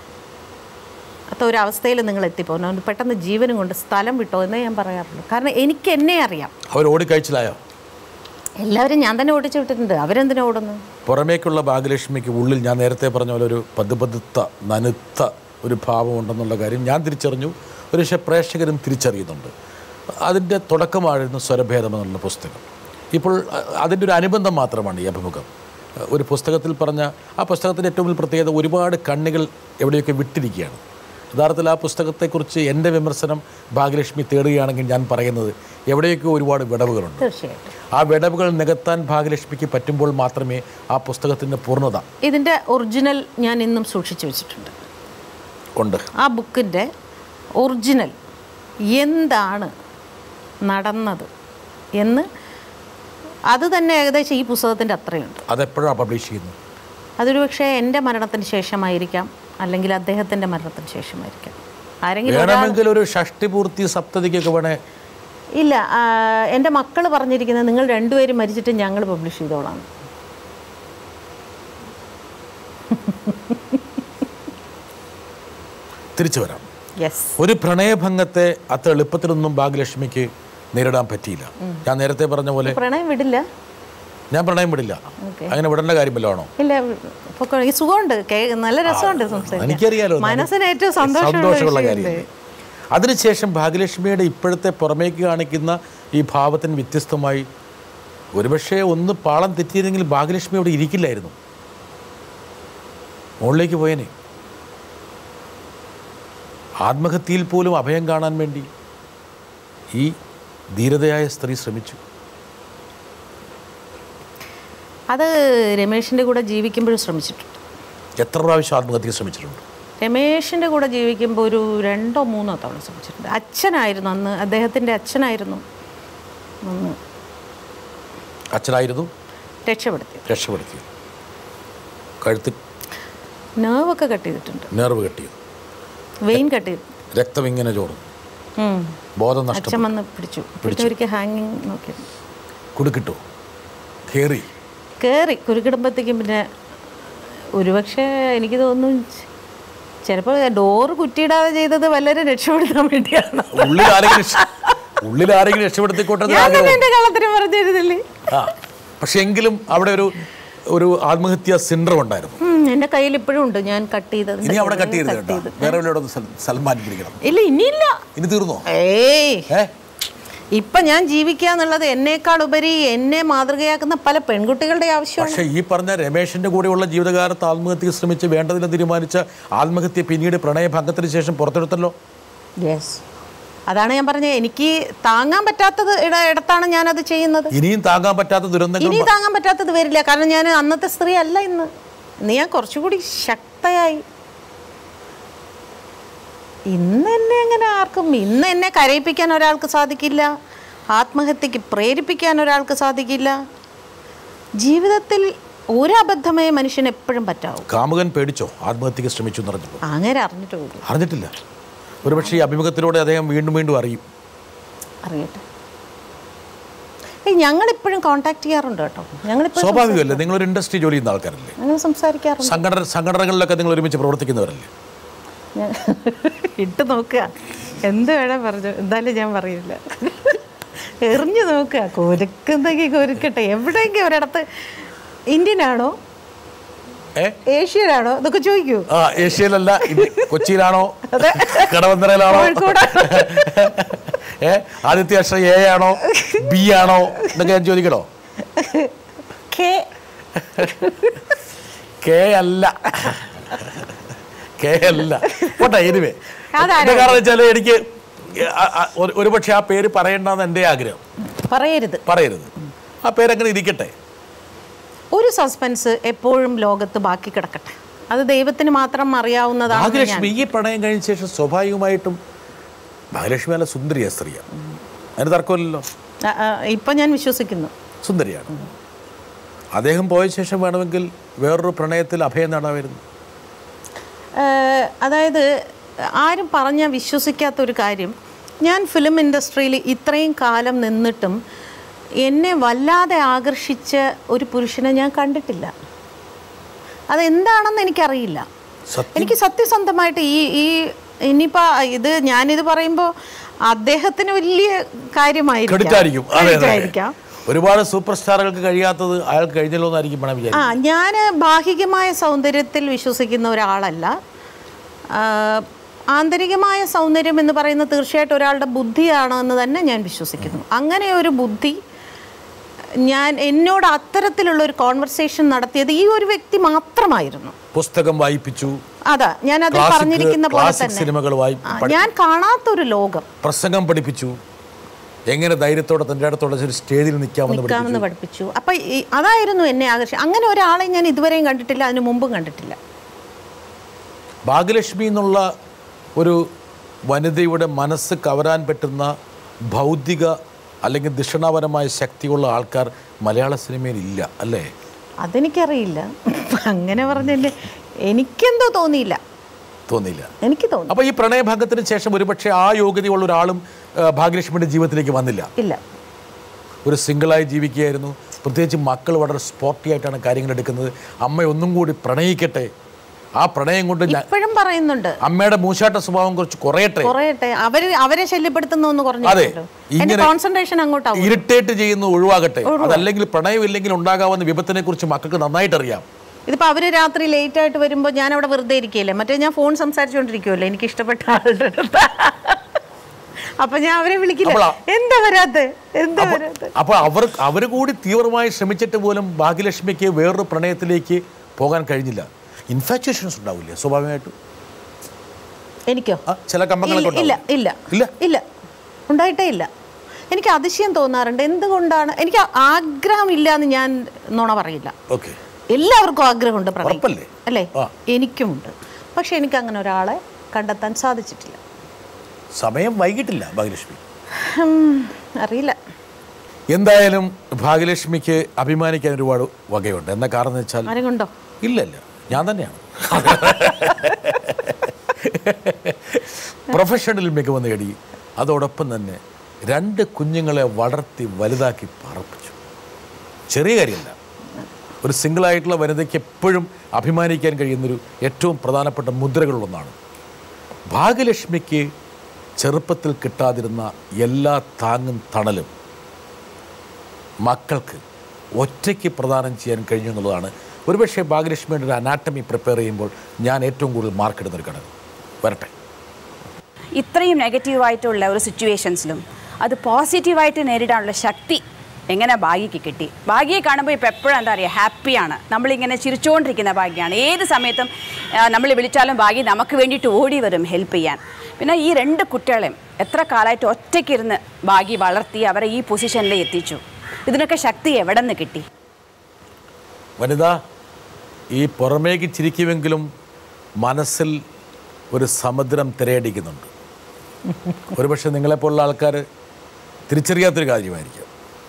അത്ത ഒരവസ്ഥയിൽ നിങ്ങൾ എത്തിപ്പോകുന്നു അതുകൊണ്ട് പെട്ടെന്ന് ജീവനും കൊണ്ട് സ്ഥലം വിട്ടോ എന്നേ ഞാൻ പറയാറുള്ളൂ കാരണം എനിക്ക് എന്നെ അറിയാം അവർ ഓടിക്കഴിച്ചിലായോ എല്ലാവരും ഞാൻ തന്നെ ഓടിച്ചു വിട്ടിട്ടുണ്ട് അവരെന്തിനാ ഓടുന്നു പുറമേക്കുള്ള ഭാഗ്യലക്ഷ്മിക്ക് ഉള്ളിൽ ഞാൻ നേരത്തെ പറഞ്ഞ പോലെ ഒരു പതുപതുത്ത നനുത്ത ഒരു ഭാവമുണ്ടെന്നുള്ള കാര്യം ഞാൻ തിരിച്ചറിഞ്ഞു ഒരു പക്ഷേ പ്രേക്ഷകരും തിരിച്ചറിയുന്നുണ്ട് അതിൻ്റെ തുടക്കമായിരുന്നു സ്വരഭേദം എന്നുള്ള പുസ്തകം ഇപ്പോൾ അ- അതിൻ്റെ ഒരു അനുബന്ധം മാത്രമാണ് ഈ അഭിമുഖം ഒരു പുസ്തകത്തിൽ പറഞ്ഞ ആ പുസ്തകത്തിൻ്റെ ഏറ്റവും വലിയ പ്രത്യേകത ഒരുപാട് കണ്ണികൾ എവിടെയൊക്കെ വിട്ടിരിക്കുകയാണ് യഥാർത്ഥത്തിൽ ആ പുസ്തകത്തെക്കുറിച്ച് എൻ്റെ വിമർശനം ഭാഗ്യലക്ഷ്മി തേടുകയാണെങ്കിൽ ഞാൻ പറയുന്നത് എവിടെയൊക്കെ ഒരുപാട് വിടവുകളുണ്ട് തീർച്ചയായിട്ടും ആ വിടവുകൾ നികത്താൻ ഭാഗ്യലക്ഷ്മിക്ക് പറ്റുമ്പോൾ മാത്രമേ ആ പുസ്തകത്തിൻ്റെ പൂർണ്ണത ഇതിൻ്റെ ഒറിജിനൽ ഞാൻ ഇന്നും സൂക്ഷിച്ചു വെച്ചിട്ടുണ്ട് ഉണ്ട് ആ ബുക്കിൻ്റെ ഒറിജിനൽ എന്താണ് നടന്നത് എന്ന് അത് തന്നെ ഏകദേശം ഈ പുസ്തകത്തിൻ്റെ അത്രയുണ്ട് അതെപ്പോഴാണ് പബ്ലിഷ് ചെയ്യുന്നത് അതൊരു പക്ഷേ എൻ്റെ മരണത്തിന് ശേഷമായിരിക്കാം അല്ലെങ്കിൽ അദ്ദേഹത്തിൻ്റെ മരണത്തിന് ശേഷമായിരിക്കാം ആരെങ്കിലും ഒരാൾ വേണമെങ്കിൽ ഒരു ഷഷ്ടിപൂർത്തി സപ്തതിക്കൊക്കെ വേണേ ഇല്ല ആ, എൻ്റെ മക്കൾ പറഞ്ഞിരിക്കുന്നത് നിങ്ങൾ രണ്ടുപേരും മരിച്ചിട്ട് ഞങ്ങൾ പബ്ലിഷ് ചെയ്തോളാം തിരിച്ചു വരാം യെസ് ഒരു പ്രണയഭംഗത്തെ അത്ര എളുപ്പത്തിലൊന്നും ഭാഗ്യലക്ഷ്മിക്ക് നേരിടാൻ പറ്റിയില്ല ഞാൻ നേരത്തെ പറഞ്ഞ പോലെ പ്രണയം വിടില്ല ഞാൻ പ്രണയം വിടില്ല ഓക്കെ അങ്ങനെ വിടേണ്ട കാര്യമല്ലോ ആണോ ഇല്ല പൊക്കോ- ഈ സുഖമുണ്ട് കേ- നല്ല രസമുണ്ട് സംസാരിക്കാൻ എനിക്കറിയാലോ മനസ്സിന് ഏറ്റവും സന്തോഷമുള്ള സന്തോഷമുള്ള കാര്യമല്ലേ വിഷയമല്ലേ? അതിനുശേഷം ഭാഗ്യലക്ഷ്മിയുടെ ഇപ്പോഴത്തെ പുറമേക്ക് കാണിക്കുന്ന ഈ ഭാവത്തിന് വ്യത്യസ്തമായി ഒരുപക്ഷെ ഒന്ന് പാളം തെറ്റിയിരുന്നെങ്കിൽ ഭാഗ്യലക്ഷ്മി അവിടെ ഇരിക്കില്ലായിരുന്നു മുകളിലേക്ക് പോയേനെ ആത്മഹത്യയിൽ പോലും അഭയം കാണാൻ വേണ്ടി ഈ ധീരതയായ സ്ത്രീ ശ്രമിച്ചു അത് രമേഷിൻ്റെ കൂടെ ജീവിക്കുമ്പോഴും ശ്രമിച്ചിട്ടുണ്ട് എത്ര പ്രാവശ്യം ആത്മഹത്യക്ക് ശ്രമിച്ചിട്ടുണ്ട് രമേഷിൻ്റെ കൂടെ ജീവിക്കുമ്പോൾ ഒരു രണ്ടോ മൂന്നോ തവണ ശ്രമിച്ചിട്ടുണ്ട് അച്ഛനായിരുന്നു അന്ന് അദ്ദേഹത്തിൻ്റെ അച്ഛനായിരുന്നു അന്ന് അച്ഛനായിരുന്നു രക്ഷപ്പെടുത്തിയത് രക്ഷപ്പെടുത്തിയത് കഴുത്ത് നേവൊക്കെ കട്ട് ചെയ്തിട്ടുണ്ട് നേർവ് കെട്ടിയത് വെയിൻ കട്ട് ചെയ്തു രക്തം ഇങ്ങനെ ചോർന്നു ഉം. ബോധം നഷ്ടപ്പെട്ടു അച്ഛൻ വന്ന് പിടിച്ചു പിന്നെ ഒരിക്കൽ ഹാങ്ങിങ് നോക്കി കുടുക്കിട്ടു കയറി കയറി കുരുക്കിടുമ്പോഴത്തേക്കും പിന്നെ ഒരുപക്ഷെ എനിക്ക് തോന്നുന്നു ചിലപ്പോൾ ഡോറ് കുറ്റിയിടാതെ ചെയ്തത് വല്ലവരും രക്ഷപ്പെടുത്താൻ വേണ്ടിയാണ് ഉള്ളിൽ ആരെങ്കിലും രക്ഷ- ഉള്ളിൽ ആരെങ്കിലും രക്ഷപ്പെടുത്തിക്കോട്ടെ എന്ന് ഞാൻ തന്നെ ആഗ്രഹം എൻ്റെ കള്ളത്തിന് പറഞ്ഞിരുന്നില്ലേ ആ പക്ഷെ എങ്കിലും അവിടെ ഒരു ഒരു ആത്മഹത്യ സിൻഡ്രം ഉണ്ടായിരുന്നു ഉം, എൻ്റെ കയ്യിൽ ഇപ്പോഴും ഉണ്ട് ഞാൻ കട്ട് ചെയ്തത് ഇനി അവിടെ കട്ട് ചെയ്ത് കേട്ടോ വേറെ എവിടെ സൽമാൻ പിടിക്കണം ഇല്ല ഇനിയില്ല ഇനി തീർന്നോ ഏയ് ഏ ഇപ്പൊ ഞാൻ ജീവിക്കുക എന്നുള്ളത് എന്നേക്കാൾ ഉപരി എന്നെ മാതൃകയാക്കുന്ന പല പെൺകുട്ടികളുടെ ആവശ്യമാണ് പക്ഷെ ഈ പറഞ്ഞ രമേശിന്റെ കൂടെയുള്ള ജീവിതകാലത്ത് ആത്മഹത്യക്ക് ശ്രമിച്ച് വേണ്ടതിന് തീരുമാനിച്ച ആത്മഹത്യ പിന്നീട് പ്രണയഭംഗത്തിന് ശേഷം പുറത്തെടുത്തല്ലോ യെസ് അതാണ് ഞാൻ പറഞ്ഞത് എനിക്ക് താങ്ങാൻ പറ്റാത്തത് ഇട ഇടത്താണ് ഞാനത് ചെയ്യുന്നത് ഇനിയും താങ്ങാൻ പറ്റാത്ത ദുരന്തങ്ങൾ ഇനി താങ്ങാൻ പറ്റാത്തത് വരില്ല കാരണം ഞാൻ അന്നത്തെ സ്ത്രീ അല്ല ഇന്ന് ഇന്ന് ഞാൻ കുറച്ചുകൂടി ശക്തയായി ഇന്ന് എന്നെ അങ്ങനെ ആർക്കും ഇന്ന് എന്നെ കരയിപ്പിക്കാൻ ഒരാൾക്ക് സാധിക്കില്ല ആത്മഹത്യക്ക് പ്രേരിപ്പിക്കാൻ ഒരാൾക്ക് സാധിക്കില്ല ജീവിതത്തിൽ ഒരു അബദ്ധമേ മനുഷ്യന് എപ്പോഴും പറ്റാവൂ കാമുകൻ പേടിച്ചോ ആത്മഹത്യക്ക് ശ്രമിച്ചു എന്ന് പറഞ്ഞപ്പോൾ അങ്ങനെ അറിഞ്ഞിട്ട് പോലും അറിഞ്ഞിട്ടില്ല ഒരുപക്ഷെ ഈ അഭിമുഖത്തിലൂടെ അദ്ദേഹം വീണ്ടും വീണ്ടും അറിയും അറിയട്ടെ ഏയ് ഞങ്ങളിപ്പോഴും കോണ്ടാക്ട് ചെയ്യാറുണ്ട് കേട്ടോ ഞങ്ങളിപ്പോഴും സ്വാഭാവികമല്ലേ നിങ്ങളൊരു ഇൻഡസ്ട്രി ജോലി ചെയ്യുന്ന ആൾക്കാരല്ലേ ഞങ്ങൾ സംസാരിക്കാറുണ്ട് സംഘടന സംഘടനകളിലൊക്കെ നിങ്ങൾ ഒരുമിച്ച് പ്രവർത്തിക്കുന്നവരല്ലേ ഞാൻ ഇട്ട് നോക്കുക എന്ത് വേണേ പറഞ്ഞു എന്തായാലും ഞാൻ പറയില്ല എറിഞ്ഞു നോക്കുക കൊരുക്കുന്നെങ്കിൽ കൊരുക്കട്ടെ എവിടെയെങ്കിലും ഒരിടത്ത് ഇന്ത്യൻ ആണോ ഏ ഏഷ്യനാണോ ഇതൊക്കെ ചോദിക്കൂ ആ ഏഷ്യയിലല്ല ഇത് കൊച്ചിയിലാണോ കടവന്തറയിലാണോ കോഴിക്കോട് ഏ ആദ്യത്തെ അക്ഷരം എ ആണോ ബി ആണോ എന്നൊക്കെ ഞാൻ ചോദിക്കണോ കെ കെ അല്ല കെ അല്ല പോട്ടെ എനിവേ അതാരാ? കാരണം വെച്ചാൽ എനിക്ക് ആ- ആ- ഒരു- ഒരുപക്ഷെ ആ പേര് പറയണ്ടെന്ന് എൻ്റെ ആഗ്രഹം പറയരുത് പറയരുത് ആ പേരങ്ങനെ ഇരിക്കട്ടെ ഒരു സസ്പെൻസ് എപ്പോഴും ലോകത്ത് ബാക്കി കിടക്കട്ടെ അത് ദൈവത്തിന് മാത്രം അറിയാവുന്നതാണ് ഞാൻ ഭാഗ്യലക്ഷ്മി ഈ പ്രണയം കഴിഞ്ഞ ശേഷം സ്വാഭാവികമായിട്ടും ഭാഗ്യലക്ഷ്മി നല്ല സുന്ദരിയ സ്ത്രീയാണ് അതിന് തർക്കമില്ലല്ലോ ആ, ആ, ഇപ്പൊ ഞാൻ വിശ്വസിക്കുന്നു സുന്ദരിയാണ് അദ്ദേഹം പോയ ശേഷം വേണമെങ്കിൽ വേറൊരു പ്രണയത്തിൽ അഭയം നേടാമായിരുന്നു ഏഹ് അതായത് ആരും പറഞ്ഞാൽ വിശ്വസിക്കാത്ത ഒരു കാര്യം ഞാൻ ഫിലിം ഇൻഡസ്ട്രിയിൽ ഇത്രയും കാലം നിന്നിട്ടും എന്നെ വല്ലാതെ ആകർഷിച്ച ഒരു പുരുഷനെ ഞാൻ കണ്ടിട്ടില്ല അതെന്താണെന്ന് എനിക്കറിയില്ല സത്യം എനിക്ക് സത്യസന്ധമായിട്ട് ഈ ഈ ഇനിയിപ്പോൾ ഇത് ഞാനിത് പറയുമ്പോൾ അദ്ദേഹത്തിന് വലിയ കാര്യമായിരിക്കാം കെടുത്തായിരിക്കും അതെ അതെ കെടുത്തായിരിക്കാം. ഒരുപാട് സൂപ്പർ സ്റ്റാറുകൾക്ക് കഴിയാത്തത് അയാൾക്ക് കഴിഞ്ഞല്ലോ എന്നായിരിക്കും വേണം ആ വിചാരിക്കും ഞാൻ ഭാഗികമായ സൗന്ദര്യത്തിൽ വിശ്വസിക്കുന്ന ഒരാളല്ല ആ, ആന്തരികമായ സൗന്ദര്യം എന്ന് പറയുന്നത് തീർച്ചയായിട്ടും ഒരാളുടെ ബുദ്ധിയാണ് എന്ന് തന്നെ ഞാൻ വിശ്വസിക്കുന്നു അങ്ങനെ ഒരു ബുദ്ധി ഞാൻ എന്നോട് അത്തരത്തിലുള്ള ഒരു കോൺവെർസേഷൻ നടത്തിയത് ഈ ഒരു വ്യക്തി മാത്രമായിരുന്നു പുസ്തകം വായിപ്പിച്ചു അതാ ഞാൻ അതിൽ Classic- പറഞ്ഞിരിക്കുന്ന പോലെ classic തന്നെ സിനിമകൾ വായി ആ, ഞാൻ കാണാത്തൊരു ലോകം പ്രസംഗം പഠിപ്പിച്ചു എങ്ങനെ ധൈര്യത്തോടെ തൻ്റെ അടുത്തോടെ ഒരു സ്റ്റേജിൽ നിൽക്കാമെന്ന് പഠിപ്പിച്ചു നിൽക്കാമെന്ന് പഠിപ്പിച്ചു അപ്പം ഈ- അതായിരുന്നു എന്നെ ആകർഷിച്ചത് അങ്ങനെ ഒരാളെ ഞാൻ ഇതുവരെയും കണ്ടിട്ടില്ല അതിനു മുമ്പും കണ്ടിട്ടില്ല ഭാഗ്യലക്ഷ്മി എന്നുള്ള ഒരു വനിതയുടെ മനസ്സ് കവരാൻ പറ്റുന്ന ഭൗതിക അല്ലെങ്കിൽ ദിഷണാപരമായ ശക്തിയുള്ള ആൾക്കാർ മലയാള സിനിമയിൽ ഇല്ല അല്ലേ അതെനിക്കറിയില്ല അങ്ങനെ പറഞ്ഞല്ലേ എനിക്കെന്തോ തോന്നിയില്ല തോന്നിയില്ല എനിക്ക് തോന്നുന്നു അപ്പോൾ ഈ പ്രണയഭംഗത്തിന് ശേഷം ഒരുപക്ഷെ ആ യോഗ്യതയുള്ള ഒരാളും ആ, ഭാഗ്യലക്ഷ്മിയുടെ ജീവിതത്തിലേക്ക് വന്നില്ല ഇല്ല ഒരു സിംഗിളായി ജീവിക്കുകയായിരുന്നു പ്രത്യേകിച്ച് മക്കൾ വളരെ സ്പോർട്ടി ആയിട്ടാണ് കാര്യങ്ങൾ എടുക്കുന്നത് അമ്മ ഒന്നും കൂടി പ്രണയിക്കട്ടെ ആ പ്രണയം കൊണ്ട് ഞാൻ- ഇപ്പോഴും പറയുന്നുണ്ട് അമ്മയുടെ മൂശാട്ട സ്വഭാവം കുറച്ച് കുറയട്ടെ കുറയട്ടെ അവര് അവരെ ശല്യപ്പെടുത്തുന്ന ഒന്ന് അതെ. കുറഞ്ഞു എന്റെ ഇങ്ങനെ- കോൺസെൻട്രേഷൻ അങ്ങോട്ടാവും ഇറിറ്റേറ്റ് ചെയ്യുന്നത് ഒഴിവാകട്ടെ അതല്ലെങ്കിൽ പ്രണയം ഇല്ലെങ്കിൽ ഉണ്ടാകാവുന്ന വിപത്തിനെ കുറിച്ച് മക്കൾക്ക് നന്നായിട്ട് അറിയാം ഇതിപ്പോ അവര് രാത്രി ലേറ്റ് ആയിട്ട് വരുമ്പോ ഞാൻ അവിടെ വെറുതെ ഇരിക്കുകയല്ലേ മറ്റേ ഞാൻ ഫോൺ സംസാരിച്ചുകൊണ്ടിരിക്കുമല്ലോ എനിക്ക് ഇഷ്ടപ്പെട്ട ആളുടെ അടുത്ത് അപ്പൊ ഞാൻ അവരെ വിളിക്കില്ല അപ്പോളാ- എന്താ വരാത്തെ എന്താ വരാത്തെ അപ്പോൾ അവർ അവർ കൂടി തീവ്രമായി ശ്രമിച്ചിട്ട് പോലും ഭാഗ്യലക്ഷ്മിക്ക് വേറൊരു പ്രണയത്തിലേക്ക് പോകാൻ കഴിഞ്ഞില്ല ഇൻഫാച്വേഷൻസ് ഉണ്ടാവില്ലേ സ്വാഭാവികമായിട്ടും എനിക്കോ ആ, ചില കമ്പങ്ങളൊക്കെ ഇല്ല ഉണ്ടാവും. ഇല്ല ഇല്ല ഇല്ല ഉണ്ടായിട്ടേ ഇല്ല എനിക്ക് അതിശയം തോന്നാറുണ്ട് എന്തുകൊണ്ടാണ് എനിക്ക് ആഗ്രഹം ഇല്ല എന്ന് ഞാൻ നുണ പറയില്ല ഓക്കെ എല്ലാവർക്കും ആഗ്രഹമുണ്ട് പ്രണയിക്കാൻ ഉറപ്പല്ലേ? അല്ലേ ആ. എനിക്കുമുണ്ട് പക്ഷെ എനിക്ക് അങ്ങനെ ഒരാളെ കണ്ടെത്താൻ സാധിച്ചിട്ടില്ല സമയം വൈകിട്ടില്ല ഭാഗ്യലക്ഷ്മി ഹും, അറിയില്ല എന്തായാലും ഭാഗ്യലക്ഷ്മിക്ക് അഭിമാനിക്കാൻ ഒരുപാട് വകയുണ്ട് എന്താ കാരണം എന്ന് വെച്ചാൽ ആരും കൊണ്ടോ ഇല്ല ഇല്ല ഞാൻ തന്നെയാണ് പ്രൊഫഷണൽ മികവ് നേടി അതോടൊപ്പം തന്നെ രണ്ട് കുഞ്ഞുങ്ങളെ വളർത്തി വലുതാക്കി പറപ്പിച്ചു ചെറിയ കാര്യമല്ല ഒരു സിംഗിളായിട്ടുള്ള വനിതയ്ക്ക് എപ്പോഴും അഭിമാനിക്കാൻ കഴിയുന്നൊരു ഏറ്റവും പ്രധാനപ്പെട്ട മുദ്രകളിലൊന്നാണ് ഭാഗ്യലക്ഷ്മിക്ക് ചെറുപ്പത്തിൽ കിട്ടാതിരുന്ന എല്ലാ താങ്ങും തണലും മക്കൾക്ക് ഒറ്റയ്ക്ക് പ്രദാനം ചെയ്യാൻ കഴിഞ്ഞു എന്നുള്ളതാണ് ഒരുപക്ഷെ ഭാഗ്യലക്ഷ്മിയുടെ ഒരു അനാട്ടമി പ്രിപ്പയർ ചെയ്യുമ്പോൾ ഞാൻ ഏറ്റവും കൂടുതൽ മാർക്ക് ഇടുന്നൊരു ഘടകം വരട്ടെ ഇത്രയും നെഗറ്റീവായിട്ടുള്ള ഒരു സിറ്റുവേഷൻസിലും അത് പോസിറ്റീവായിട്ട് നേരിടാനുള്ള ശക്തി എങ്ങനെ ഭാഗ്യക്ക് കിട്ടി ഭാഗ്യയെ കാണുമ്പോൾ ഇപ്പോൾ എപ്പോഴും എന്താ പറയുക ഹാപ്പിയാണ് നമ്മളിങ്ങനെ ചിരിച്ചുകൊണ്ടിരിക്കുന്ന ഭാഗ്യമാണ് ഏത് സമയത്തും നമ്മൾ വിളിച്ചാലും ഭാഗ്യം നമുക്ക് വേണ്ടിയിട്ട് ഓടി വരും ഹെൽപ്പ് ചെയ്യാൻ പിന്നെ ഈ രണ്ട് കുട്ടികളെയും എത്ര കാലമായിട്ട് ഒറ്റയ്ക്കിരുന്ന് ഭാഗ്യ വളർത്തി അവരെ ഈ പൊസിഷനിൽ എത്തിച്ചു ഇതിനൊക്കെ ശക്തി എവിടെ നിന്ന് കിട്ടി വനിത ഈ പുറമേക്ക് ചിരിക്കുമെങ്കിലും മനസ്സിൽ ഒരു സമുദ്രം തിരയടിക്കുന്നുണ്ട് ഒരുപക്ഷെ നിങ്ങളെപ്പോലുള്ള ആൾക്കാർ തിരിച്ചറിയാത്തൊരു കാര്യമായിരിക്കും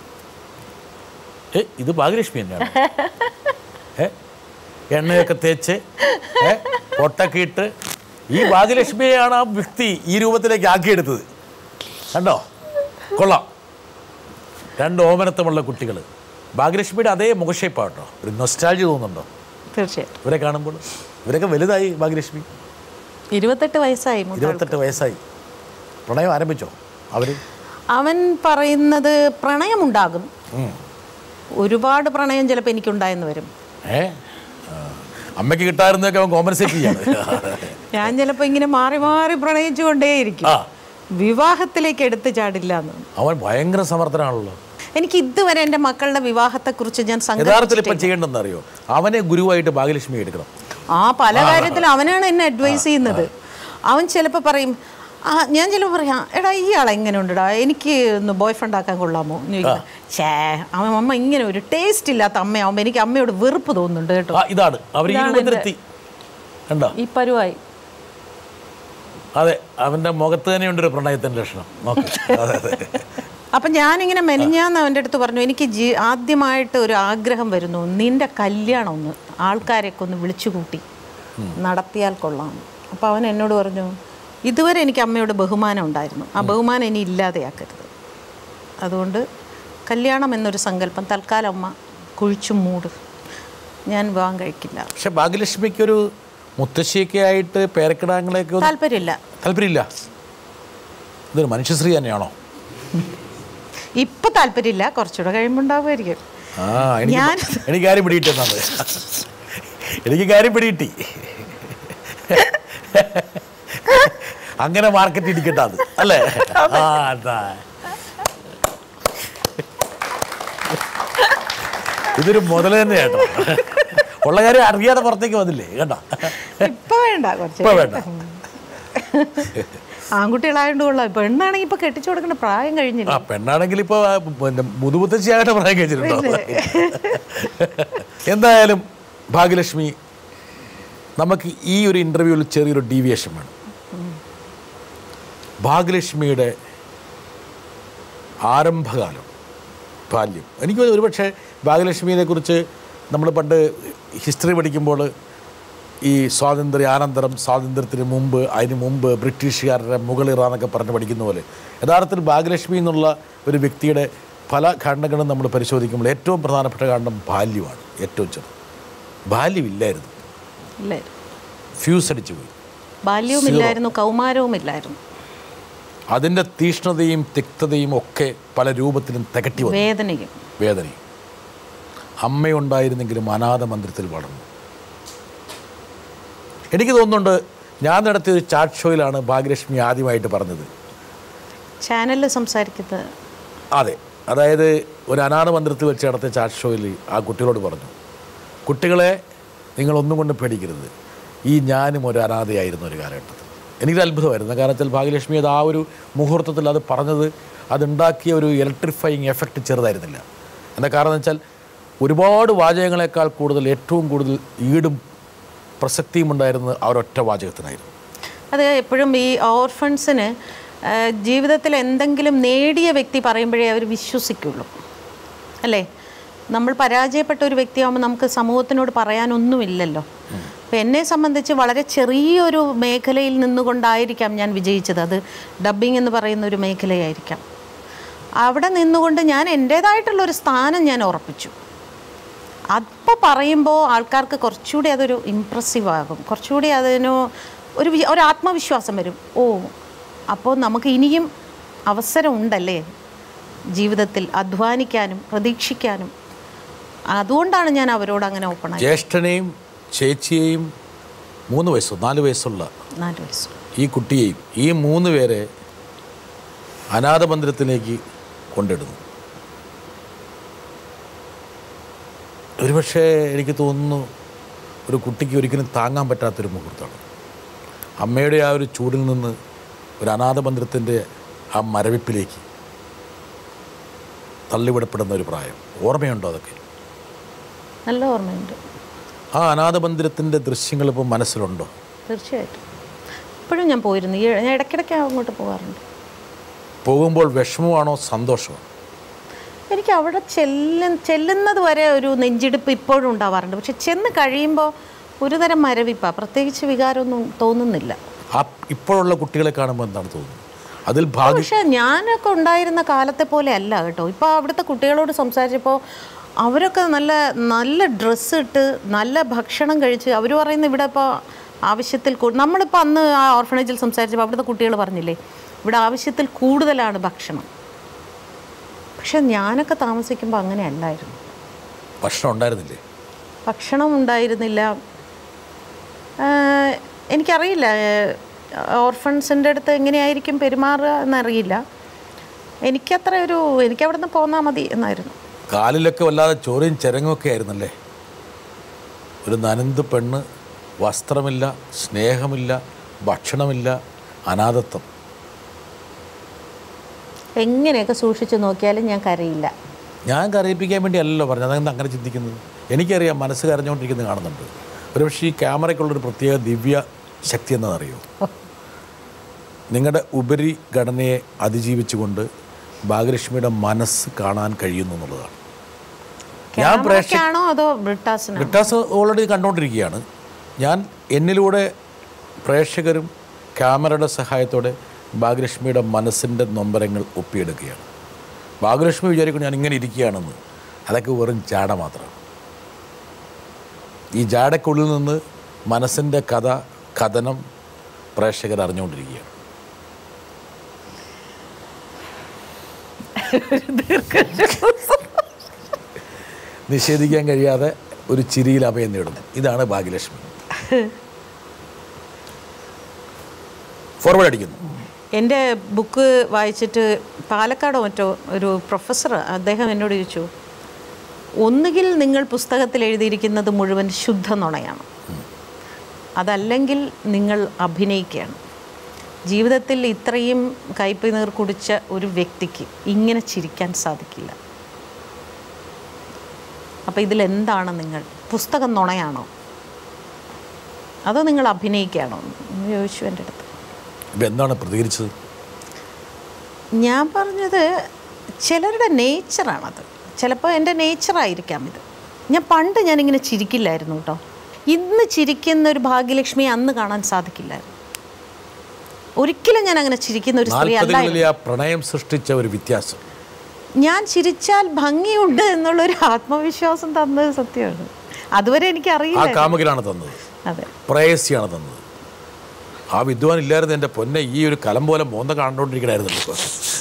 ഏ ഇത് ഭാഗ്യലക്ഷ്മി തന്നെയാണ് ഏ എണ്ണയൊക്കെ തേച്ച് ഏ പൊട്ടൊക്കെ ഇട്ട് ഈ ഭാഗ്യലക്ഷ്മിയെയാണ് ആ വ്യക്തി ഈ രൂപത്തിലേക്ക് ആക്കിയെടുത്തത് കണ്ടോ കൊള്ളാം രണ്ട് ഓമനത്തമുള്ള കുട്ടികൾ ഭാഗ്യലക്ഷ്മിയുടെ അതേ മുഖഷേപ്പാണ് കേട്ടോ ഒരു നൊസ്റ്റാൾജി തോന്നുന്നുണ്ടോ തീർച്ചയായിട്ടും ഇവരെ കാണുമ്പോൾ ഇവരൊക്കെ വലുതായി ഭാഗ്യലക്ഷ്മി ഇരുപത്തെട്ട് വയസ്സായി മൂത്ത ആൾക്ക്. ഇരുപത്തെട്ട് വയസ്സായി പ്രണയം ആരംഭിച്ചോ അവർ അവൻ പറയുന്നത് പ്രണയമുണ്ടാകും ഒരുപാട് പ്രണയം ചിലപ്പോൾ എനിക്കുണ്ടായെന്ന് വരും ഏ ആ. അമ്മയ്ക്ക് കിട്ടാറുന്നതൊക്കെ അവൻ കോമ്പൻസേറ്റ് ചെയ്യാണ് ഞാൻ ചിലപ്പോൾ ഇങ്ങനെ മാറി മാറി പ്രണയിച്ചു കൊണ്ടേയിരിക്കും ആ. വിവാഹത്തിലേക്ക് എടുത്തു ചാടില്ല എന്ന് അവൻ ഭയങ്കര സമർത്ഥനാണല്ലോ എനിക്ക് ഇതുവരെ എൻ്റെ മക്കളുടെ വിവാഹത്തെക്കുറിച്ച് ഞാൻ യഥാർത്ഥത്തിൽ സങ്കല്പിച്ചിട്ടില്ല ഇപ്പം ചെയ്യേണ്ടെന്ന് അറിയോ അവനെ ഗുരുവായിട്ട് ഭാഗ്യലക്ഷ്മി എടുക്കണം ആ പല കാര്യത്തിലും അവനാണ് എന്നെ അഡ്വൈസ് ചെയ്യുന്നത് അവൻ ചിലപ്പോൾ പറയും ആ ഞാൻ ചിലപ്പോൾ പറയാം എടാ ഈ ആളെ എങ്ങനെ ഉണ്ടടാ എനിക്ക് ഒന്ന് ബോയ് ഫ്രണ്ട് ആക്കാൻ കൊള്ളാമോ എന്ന് ചോദിക്കും ഛേ അവൻ അമ്മ ഇങ്ങനെ ഒരു ടേസ്റ്റ് ഇല്ലാത്ത അമ്മയാവുമ്പോൾ എനിക്ക് അമ്മയോട് വെറുപ്പ് തോന്നുന്നുണ്ട് കേട്ടോ ആ ഇതാണ് അവർ ഈ ഇതാണ് രൂപത്തിലെത്തി കണ്ടോ ഈ പരുവായി അതെ അവൻ്റെ മുഖത്ത് തന്നെയുണ്ട് ഒരു പ്രണയത്തിൻ്റെ ലക്ഷണം നോക്ക് അതെ അതെ അപ്പം ഞാനിങ്ങനെ മെനിഞ്ഞാന്ന് അവൻ്റെ അടുത്ത് പറഞ്ഞു എനിക്ക് ജീ ആദ്യമായിട്ട് ഒരു ആഗ്രഹം വരുന്നു നിന്റെ കല്യാണം ഒന്ന് ആൾക്കാരെയൊക്കെ ഒന്ന് വിളിച്ചു കൂട്ടി നടത്തിയാൽ കൊള്ളാം അപ്പോൾ അവൻ എന്നോട് പറഞ്ഞു ഇതുവരെ എനിക്ക് അമ്മയോട് ബഹുമാനം ഉണ്ടായിരുന്നു ആ ബഹുമാനം ഇനി ഇല്ലാതെയാക്കരുത് അതുകൊണ്ട് കല്യാണം എന്നൊരു സങ്കല്പം തൽക്കാലം അമ്മ കുഴിച്ചു മൂട് ഞാൻ വിവാഹം കഴിക്കില്ല പക്ഷെ ഭാഗ്യലക്ഷ്മിക്കൊരു മുത്തശ്ശിയൊക്കെ ആയിട്ട് പേരക്കിടാങ്ങളെയൊക്കെ ഒന്ന് താല്പര്യമില്ല താല്പര്യമില്ല ഇതൊരു മനുഷ്യശ്രീ തന്നെയാണോ ഇപ്പം താല്പര്യമില്ല കുറച്ചുകൂടെ കഴിയുമ്പോൾ ഉണ്ടാവുമായിരിക്കും ആ എനിക്ക് ഞാൻ- എനിക്ക് കാര്യം പിടികിട്ടെന്നാണ് എനിക്ക് കാര്യം പിടികിട്ടി അങ്ങനെ മാർക്കറ്റ് ഇരിക്കട്ടെ അത് അല്ലേ ആ അതാ ഇതൊരു മുതൽ തന്നെ കേട്ടോ ഉള്ള കാര്യം അറിയാതെ പുറത്തേക്ക് വന്നില്ലേ കേട്ടോ ഇപ്പൊ വേണ്ട കുറച്ച് ഇപ്പൊ വേണ്ട ആൺകുട്ടികളായതുകൊണ്ട് കൊള്ളാം പെണ്ണാണെങ്കിൽ ഇപ്പൊ കെട്ടിച്ചു കൊടുക്കേണ്ട പ്രായം കഴിഞ്ഞില്ല ആ പെണ്ണാണെങ്കിൽ ഇപ്പോൾ പിന്നെ മുതുമുത്തശ്ശിയായിട്ട് പറയാൻ കഴിച്ചിട്ടുണ്ടോ എന്തായാലും ഭാഗ്യലക്ഷ്മി നമുക്ക് ഈ ഒരു ഇൻ്റർവ്യൂവിൽ ചെറിയൊരു ഡീവിയേഷൻ വേണം ഭാഗ്യലക്ഷ്മിയുടെ ആരംഭകാലം ബാല്യം എനിക്ക് തോന്നുന്നു ഒരുപക്ഷെ ഭാഗ്യലക്ഷ്മിയെ കുറിച്ച് നമ്മൾ പണ്ട് ഹിസ്റ്ററി പഠിക്കുമ്പോൾ ഈ സ്വാതന്ത്ര്യാനന്തരം സ്വാതന്ത്ര്യത്തിന് മുമ്പ് അതിന് മുമ്പ് ബ്രിട്ടീഷുകാരുടെ മുകളിറാന്നൊക്കെ പറഞ്ഞ് പഠിക്കുന്ന പോലെ യഥാർത്ഥത്തിൽ ഭാഗ്യലക്ഷ്മി എന്നുള്ള ഒരു വ്യക്തിയുടെ പല ഖണ്ഡങ്ങളും നമ്മൾ പരിശോധിക്കുമ്പോൾ ഏറ്റവും പ്രധാനപ്പെട്ട ഖണ്ഡം ബാല്യമാണ് ഏറ്റവും ചെറുത് ബാല്യമില്ലായിരുന്നു ഇല്ലേ ഫ്യൂസ് അടിച്ചു പോയി ബാല്യവും ഇല്ലായിരുന്നു കൗമാരവും ഇല്ലായിരുന്നു അതിൻ്റെ തീഷ്ണതയും തിക്തതയും ഒക്കെ പല രൂപത്തിലും തികട്ടി വന്നു വേദനയും വേദനയും അമ്മയുണ്ടായിരുന്നെങ്കിലും അനാഥ മന്ദിരത്തിൽ വളർന്നു എനിക്ക് തോന്നുന്നുണ്ട് ഞാൻ നടത്തിയ ഒരു ചാറ്റ് ഷോയിലാണ് ഭാഗ്യലക്ഷ്മി ആദ്യമായിട്ട് പറഞ്ഞത് ചാനലിൽ സംസാരിക്കുന്നത് അതെ അതായത് ഒരു അനാഥ മന്ദിരത്തിൽ വെച്ച് നടത്തിയ ചാറ്റ് ഷോയിൽ ആ കുട്ടികളോട് പറഞ്ഞു കുട്ടികളെ നിങ്ങളൊന്നും കൊണ്ട് പേടിക്കരുത് ഈ ഞാനും ഒരു അനാഥയായിരുന്ന ഒരു കാലഘട്ടത്തിൽ എനിക്കൊരു അത്ഭുതമായിരുന്നു കാരണം വെച്ചാൽ ഭാഗ്യലക്ഷ്മി അത് ആ ഒരു മുഹൂർത്തത്തിൽ അത് പറഞ്ഞത് അതുണ്ടാക്കിയ ഒരു ഇലക്ട്രിഫയിങ് എഫക്റ്റ് ചെറുതായിരുന്നില്ല എന്താ കാരണം എന്ന് വെച്ചാൽ ഒരുപാട് വാചകങ്ങളെക്കാൾ കൂടുതൽ ഏറ്റവും കൂടുതൽ ഈടും പ്രസക്തിയും ഉണ്ടായിരുന്നത് ആ ഒരൊറ്റ വാചകത്തിനായിരുന്നു അത് എപ്പോഴും ഈ ഓർഫൺസിന് ആ, ജീവിതത്തിൽ എന്തെങ്കിലും നേടിയ വ്യക്തി പറയുമ്പോഴേ അവർ വിശ്വസിക്കുള്ളൂ അല്ലേ നമ്മൾ പരാജയപ്പെട്ട ഒരു വ്യക്തിയാകുമ്പോൾ നമുക്ക് സമൂഹത്തിനോട് പറയാനൊന്നുമില്ലല്ലോ അപ്പം എന്നെ സംബന്ധിച്ച് വളരെ ചെറിയൊരു മേഖലയിൽ നിന്നുകൊണ്ടായിരിക്കാം ഞാൻ വിജയിച്ചത് അത് ഡബ്ബിംഗ് എന്ന് പറയുന്ന ഒരു മേഖലയായിരിക്കാം അവിടെ നിന്നുകൊണ്ട് ഞാൻ എൻ്റേതായിട്ടുള്ളൊരു സ്ഥാനം ഞാൻ ഉറപ്പിച്ചു അപ്പോൾ പറയുമ്പോൾ ആൾക്കാർക്ക് കുറച്ചുകൂടി അതൊരു ഇമ്പ്രസീവ് ആകും കുറച്ചുകൂടി അതിന് ഒരു വി- ഒരു ആത്മവിശ്വാസം വരും ഓ അപ്പോൾ നമുക്ക് ഇനിയും അവസരം ഉണ്ടല്ലേ ജീവിതത്തിൽ അധ്വാനിക്കാനും പ്രതീക്ഷിക്കാനും അതുകൊണ്ടാണ് ഞാൻ അവരോട് അങ്ങനെ ഓപ്പൺ ആയി ജ്യേഷ്ഠനെയും ചേച്ചിയെയും മൂന്ന് വയസ്സോ നാല് വയസ്സുള്ള നാല് വയസ്സ് ഈ കുട്ടിയെയും ഈ മൂന്ന് പേരെ അനാഥ മന്ദിരത്തിലേക്ക് കൊണ്ടിടുന്നു ഒരുപക്ഷെ എനിക്ക് തോന്നുന്നു ഒരു കുട്ടിക്ക് ഒരിക്കലും താങ്ങാൻ പറ്റാത്തൊരു മുഹൂർത്തമാണ് അമ്മയുടെ ആ ഒരു ചൂടിൽ നിന്ന് ഒരു അനാഥ മന്ദിരത്തിൻ്റെ ആ മരവിപ്പിലേക്ക് തള്ളിവിടപ്പെടുന്ന ഒരു പ്രായം ഓർമ്മയുണ്ടോ അതൊക്കെ നല്ല ഓർമ്മയുണ്ട് ആ അനാഥ മന്ദിരത്തിൻ്റെ ദൃശ്യങ്ങൾ ഇപ്പോൾ മനസ്സിലുണ്ടോ തീർച്ചയായിട്ടും ഇപ്പോഴും ഞാൻ പോയിരുന്നു ഈ ഞാൻ ഇടയ്ക്കിടയ്ക്ക് അങ്ങോട്ട് പോകാറുണ്ട് പോകുമ്പോൾ വിഷമമാണോ സന്തോഷമോ എനിക്ക് അവിടെ ചെല്ലു ചെല്ലുന്നത് വരെ ഒരു നെഞ്ചിടിപ്പ് ഇപ്പോഴും ഉണ്ടാവാറുണ്ട് പക്ഷെ ചെന്ന് കഴിയുമ്പോൾ ഒരുതരം മരവിപ്പാണ് പ്രത്യേകിച്ച് വികാരമൊന്നും തോന്നുന്നില്ല ആ ഇപ്പോഴുള്ള കുട്ടികളെ കാണുമ്പോൾ എന്താണ് തോന്നുന്നത് അതിൽ ഭാഗ്യ പക്ഷേ ഞാനൊക്കെ ഉണ്ടായിരുന്ന കാലത്തെ പോലെ അല്ല കേട്ടോ ഇപ്പോൾ അവിടുത്തെ കുട്ടികളോട് സംസാരിച്ചപ്പോൾ അവരൊക്കെ നല്ല നല്ല ഡ്രസ്സ് ഇട്ട് നല്ല ഭക്ഷണം കഴിച്ച് അവർ പറയുന്ന ഇവിടെ ഇപ്പോൾ ആവശ്യത്തിൽ കൂ- നമ്മളിപ്പോൾ അന്ന് ആ ഓർഫണേജിൽ സംസാരിച്ചപ്പോൾ അവിടുത്തെ കുട്ടികൾ പറഞ്ഞില്ലേ ഇവിടെ ആവശ്യത്തിൽ കൂടുതലാണ് ഭക്ഷണം പക്ഷെ ഞാനൊക്കെ താമസിക്കുമ്പോൾ അങ്ങനെ അല്ലായിരുന്നു ഭക്ഷണം ഉണ്ടായിരുന്നില്ലേ ഭക്ഷണം ഉണ്ടായിരുന്നില്ല ആഹ് എനിക്കറിയില്ല ഓർഫൺസിൻ്റെ അടുത്ത് എങ്ങനെയായിരിക്കും പെരുമാറുക എന്നറിയില്ല എനിക്കത്ര ഒരു എനിക്ക് അവിടെ നിന്ന് പോന്നാൽ മതി എന്നായിരുന്നു കാലിലൊക്കെ വല്ലാതെ ചോരയും ചിരങ്ങും ഒക്കെ ആയിരുന്നല്ലേ ഒരു നനന്ത് പെണ്ണ് വസ്ത്രമില്ല സ്നേഹമില്ല ഭക്ഷണമില്ല അനാഥത്വം എങ്ങനെയൊക്കെ സൂക്ഷിച്ച് നോക്കിയാലും ഞാൻ കരയില്ല ഞാൻ കരയിപ്പിക്കാൻ വേണ്ടി അല്ലല്ലോ പറഞ്ഞത് അതെന്താ അങ്ങനെ ചിന്തിക്കുന്നത് എനിക്കറിയാം മനസ്സ് കരഞ്ഞുകൊണ്ടിരിക്കുന്നത് കാണുന്നുണ്ട് ഒരുപക്ഷെ ഈ ക്യാമറയ്ക്കുള്ളൊരു പ്രത്യേക ദിവ്യ ശക്തി എന്നതറിയോ നിങ്ങളുടെ ഉപരി ഘടനയെ അതിജീവിച്ചുകൊണ്ട് ഭാഗ്യലക്ഷ്മിയുടെ മനസ്സ് കാണാൻ കഴിയുന്നു എന്നുള്ളതാണ് ഞാൻ പ്രേക്ഷക ക്യാമറയ്ക്കാണോ അതോ ബ്രിട്ടാസിനാണോ ബ്രിട്ടാസ് ഓൾറെഡി കണ്ടുകൊണ്ടിരിക്കുകയാണ് ഞാൻ എന്നിലൂടെ പ്രേക്ഷകരും ക്യാമറയുടെ സഹായത്തോടെ ഭാഗ്യലക്ഷ്മിയുടെ മനസ്സിൻ്റെ നൊമ്പരങ്ങൾ ഒപ്പിയെടുക്കുകയാണ് ഭാഗ്യലക്ഷ്മി വിചാരിക്കും ഞാൻ ഇങ്ങനെ ഇരിക്കുകയാണെന്ന് അതൊക്കെ വെറും ജാട മാത്രമാണ് ഈ ജാടക്കുള്ളിൽ നിന്ന് മനസ്സിൻ്റെ കഥ കഥനം പ്രേക്ഷകർ അറിഞ്ഞുകൊണ്ടിരിക്കുകയാണ് നിഷേധിക്കാൻ കഴിയാതെ ഒരു ചിരിയിൽ അഭയം നേടുന്നു ഇതാണ് ഭാഗ്യലക്ഷ്മി ഫോർവേഡ് അടിക്കുന്നു എൻ്റെ ബുക്ക് വായിച്ചിട്ട് പാലക്കാടോ മറ്റോ ഒരു പ്രൊഫസർ അദ്ദേഹം എന്നോട് ചോദിച്ചു ഒന്നുകിൽ നിങ്ങൾ പുസ്തകത്തിൽ എഴുതിയിരിക്കുന്നത് മുഴുവൻ ശുദ്ധ നുണയാണ് അതല്ലെങ്കിൽ നിങ്ങൾ അഭിനയിക്കുകയാണ് ജീവിതത്തിൽ ഇത്രയും കയ്പ് നീർ കുടിച്ച ഒരു വ്യക്തിക്ക് ഇങ്ങനെ ചിരിക്കാൻ സാധിക്കില്ല അപ്പോൾ ഇതിലെന്താണ് നിങ്ങൾ പുസ്തകം നുണയാണോ അതോ നിങ്ങൾ അഭിനയിക്കുകയാണോ എന്ന് ചോദിച്ചു എൻ്റെ അടുത്ത് ഇപ്പം എന്താണ് പ്രതികരിച്ചത് ഞാൻ പറഞ്ഞത് ചിലരുടെ നേച്ചറാണത് ചിലപ്പോൾ എൻ്റെ നേച്ചറായിരിക്കാം ഇത് ഞാൻ പണ്ട് ഞാനിങ്ങനെ ചിരിക്കില്ലായിരുന്നു കേട്ടോ ഇന്ന് ചിരിക്കുന്ന ഒരു ഭാഗ്യലക്ഷ്മി അന്ന് കാണാൻ സാധിക്കില്ലായിരുന്നു ഒരിക്കലും ഞാൻ അങ്ങനെ ചിരിക്കുന്ന ഒരു സ്ത്രീ അല്ലായിരുന്നു നാൽപ്പതുകളിലെ ആ പ്രണയം സൃഷ്ടിച്ച ഒരു വ്യത്യാസം ഞാൻ ചിരിച്ചാൽ ഭംഗിയുണ്ട് എന്നുള്ളൊരു ആത്മവിശ്വാസം തന്നത് സത്യമാണ് അതുവരെ എനിക്ക് ആ അറിയില്ല കാമുകനാണ് തന്നത് അതെ പ്രേയസിയാണ് തന്നത് ആ വിദ്വാൻ ഇല്ലായിരുന്നു എൻ്റെ പൊന്നെ ഈ ഒരു കലം പോലെ മോന്ത കണ്ടുകൊണ്ടിരിക്കണായിരുന്നു ഇപ്പോൾ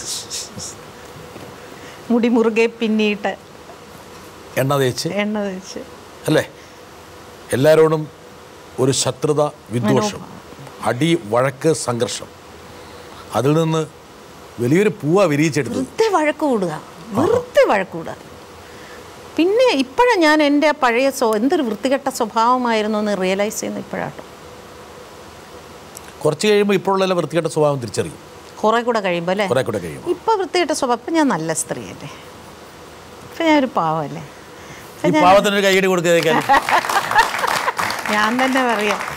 മുടി മുറുകെ പിന്നിയിട്ട് എണ്ണ തേച്ച് എണ്ണ തേച്ച് അല്ലേ എല്ലാവരോടും ഒരു ശത്രുത വിദ്വേഷം അടി വഴക്ക് സംഘർഷം അതിൽ നിന്ന് വലിയൊരു പൂവ വിരിയിച്ചെടുത്തത് വെറുതെ വഴക്ക് കൂടുക വെറുതെ വഴക്ക് കൂടുക പിന്നെ ഇപ്പോഴാണ് ഞാൻ എൻ്റെ പഴയ സ്വ എന്തൊരു വൃത്തികെട്ട സ്വഭാവമായിരുന്നു എന്ന് റിയലൈസ് ചെയ്യുന്ന ഇപ്പോഴാട്ടോ കുറച്ച് കഴിയുമ്പോൾ ഇപ്പോഴുള്ള വൃത്തികെട്ട സ്വഭാവം തിരിച്ചറിയും കുറേ കൂടെ കഴിയുമ്പോൾ അല്ലേ കുറെ കൂടെ കഴിയുമ്പോൾ ഇപ്പം വൃത്തികെട്ട സ്വഭാവം ഇപ്പം ഞാൻ നല്ല സ്ത്രീയല്ലേ ഇപ്പം ഞാനൊരു പാവമല്ലേ ഈ പാവത്തിനൊരു കൈയടി കൊടുക്കുക ഞാൻ തന്നെ പറയാം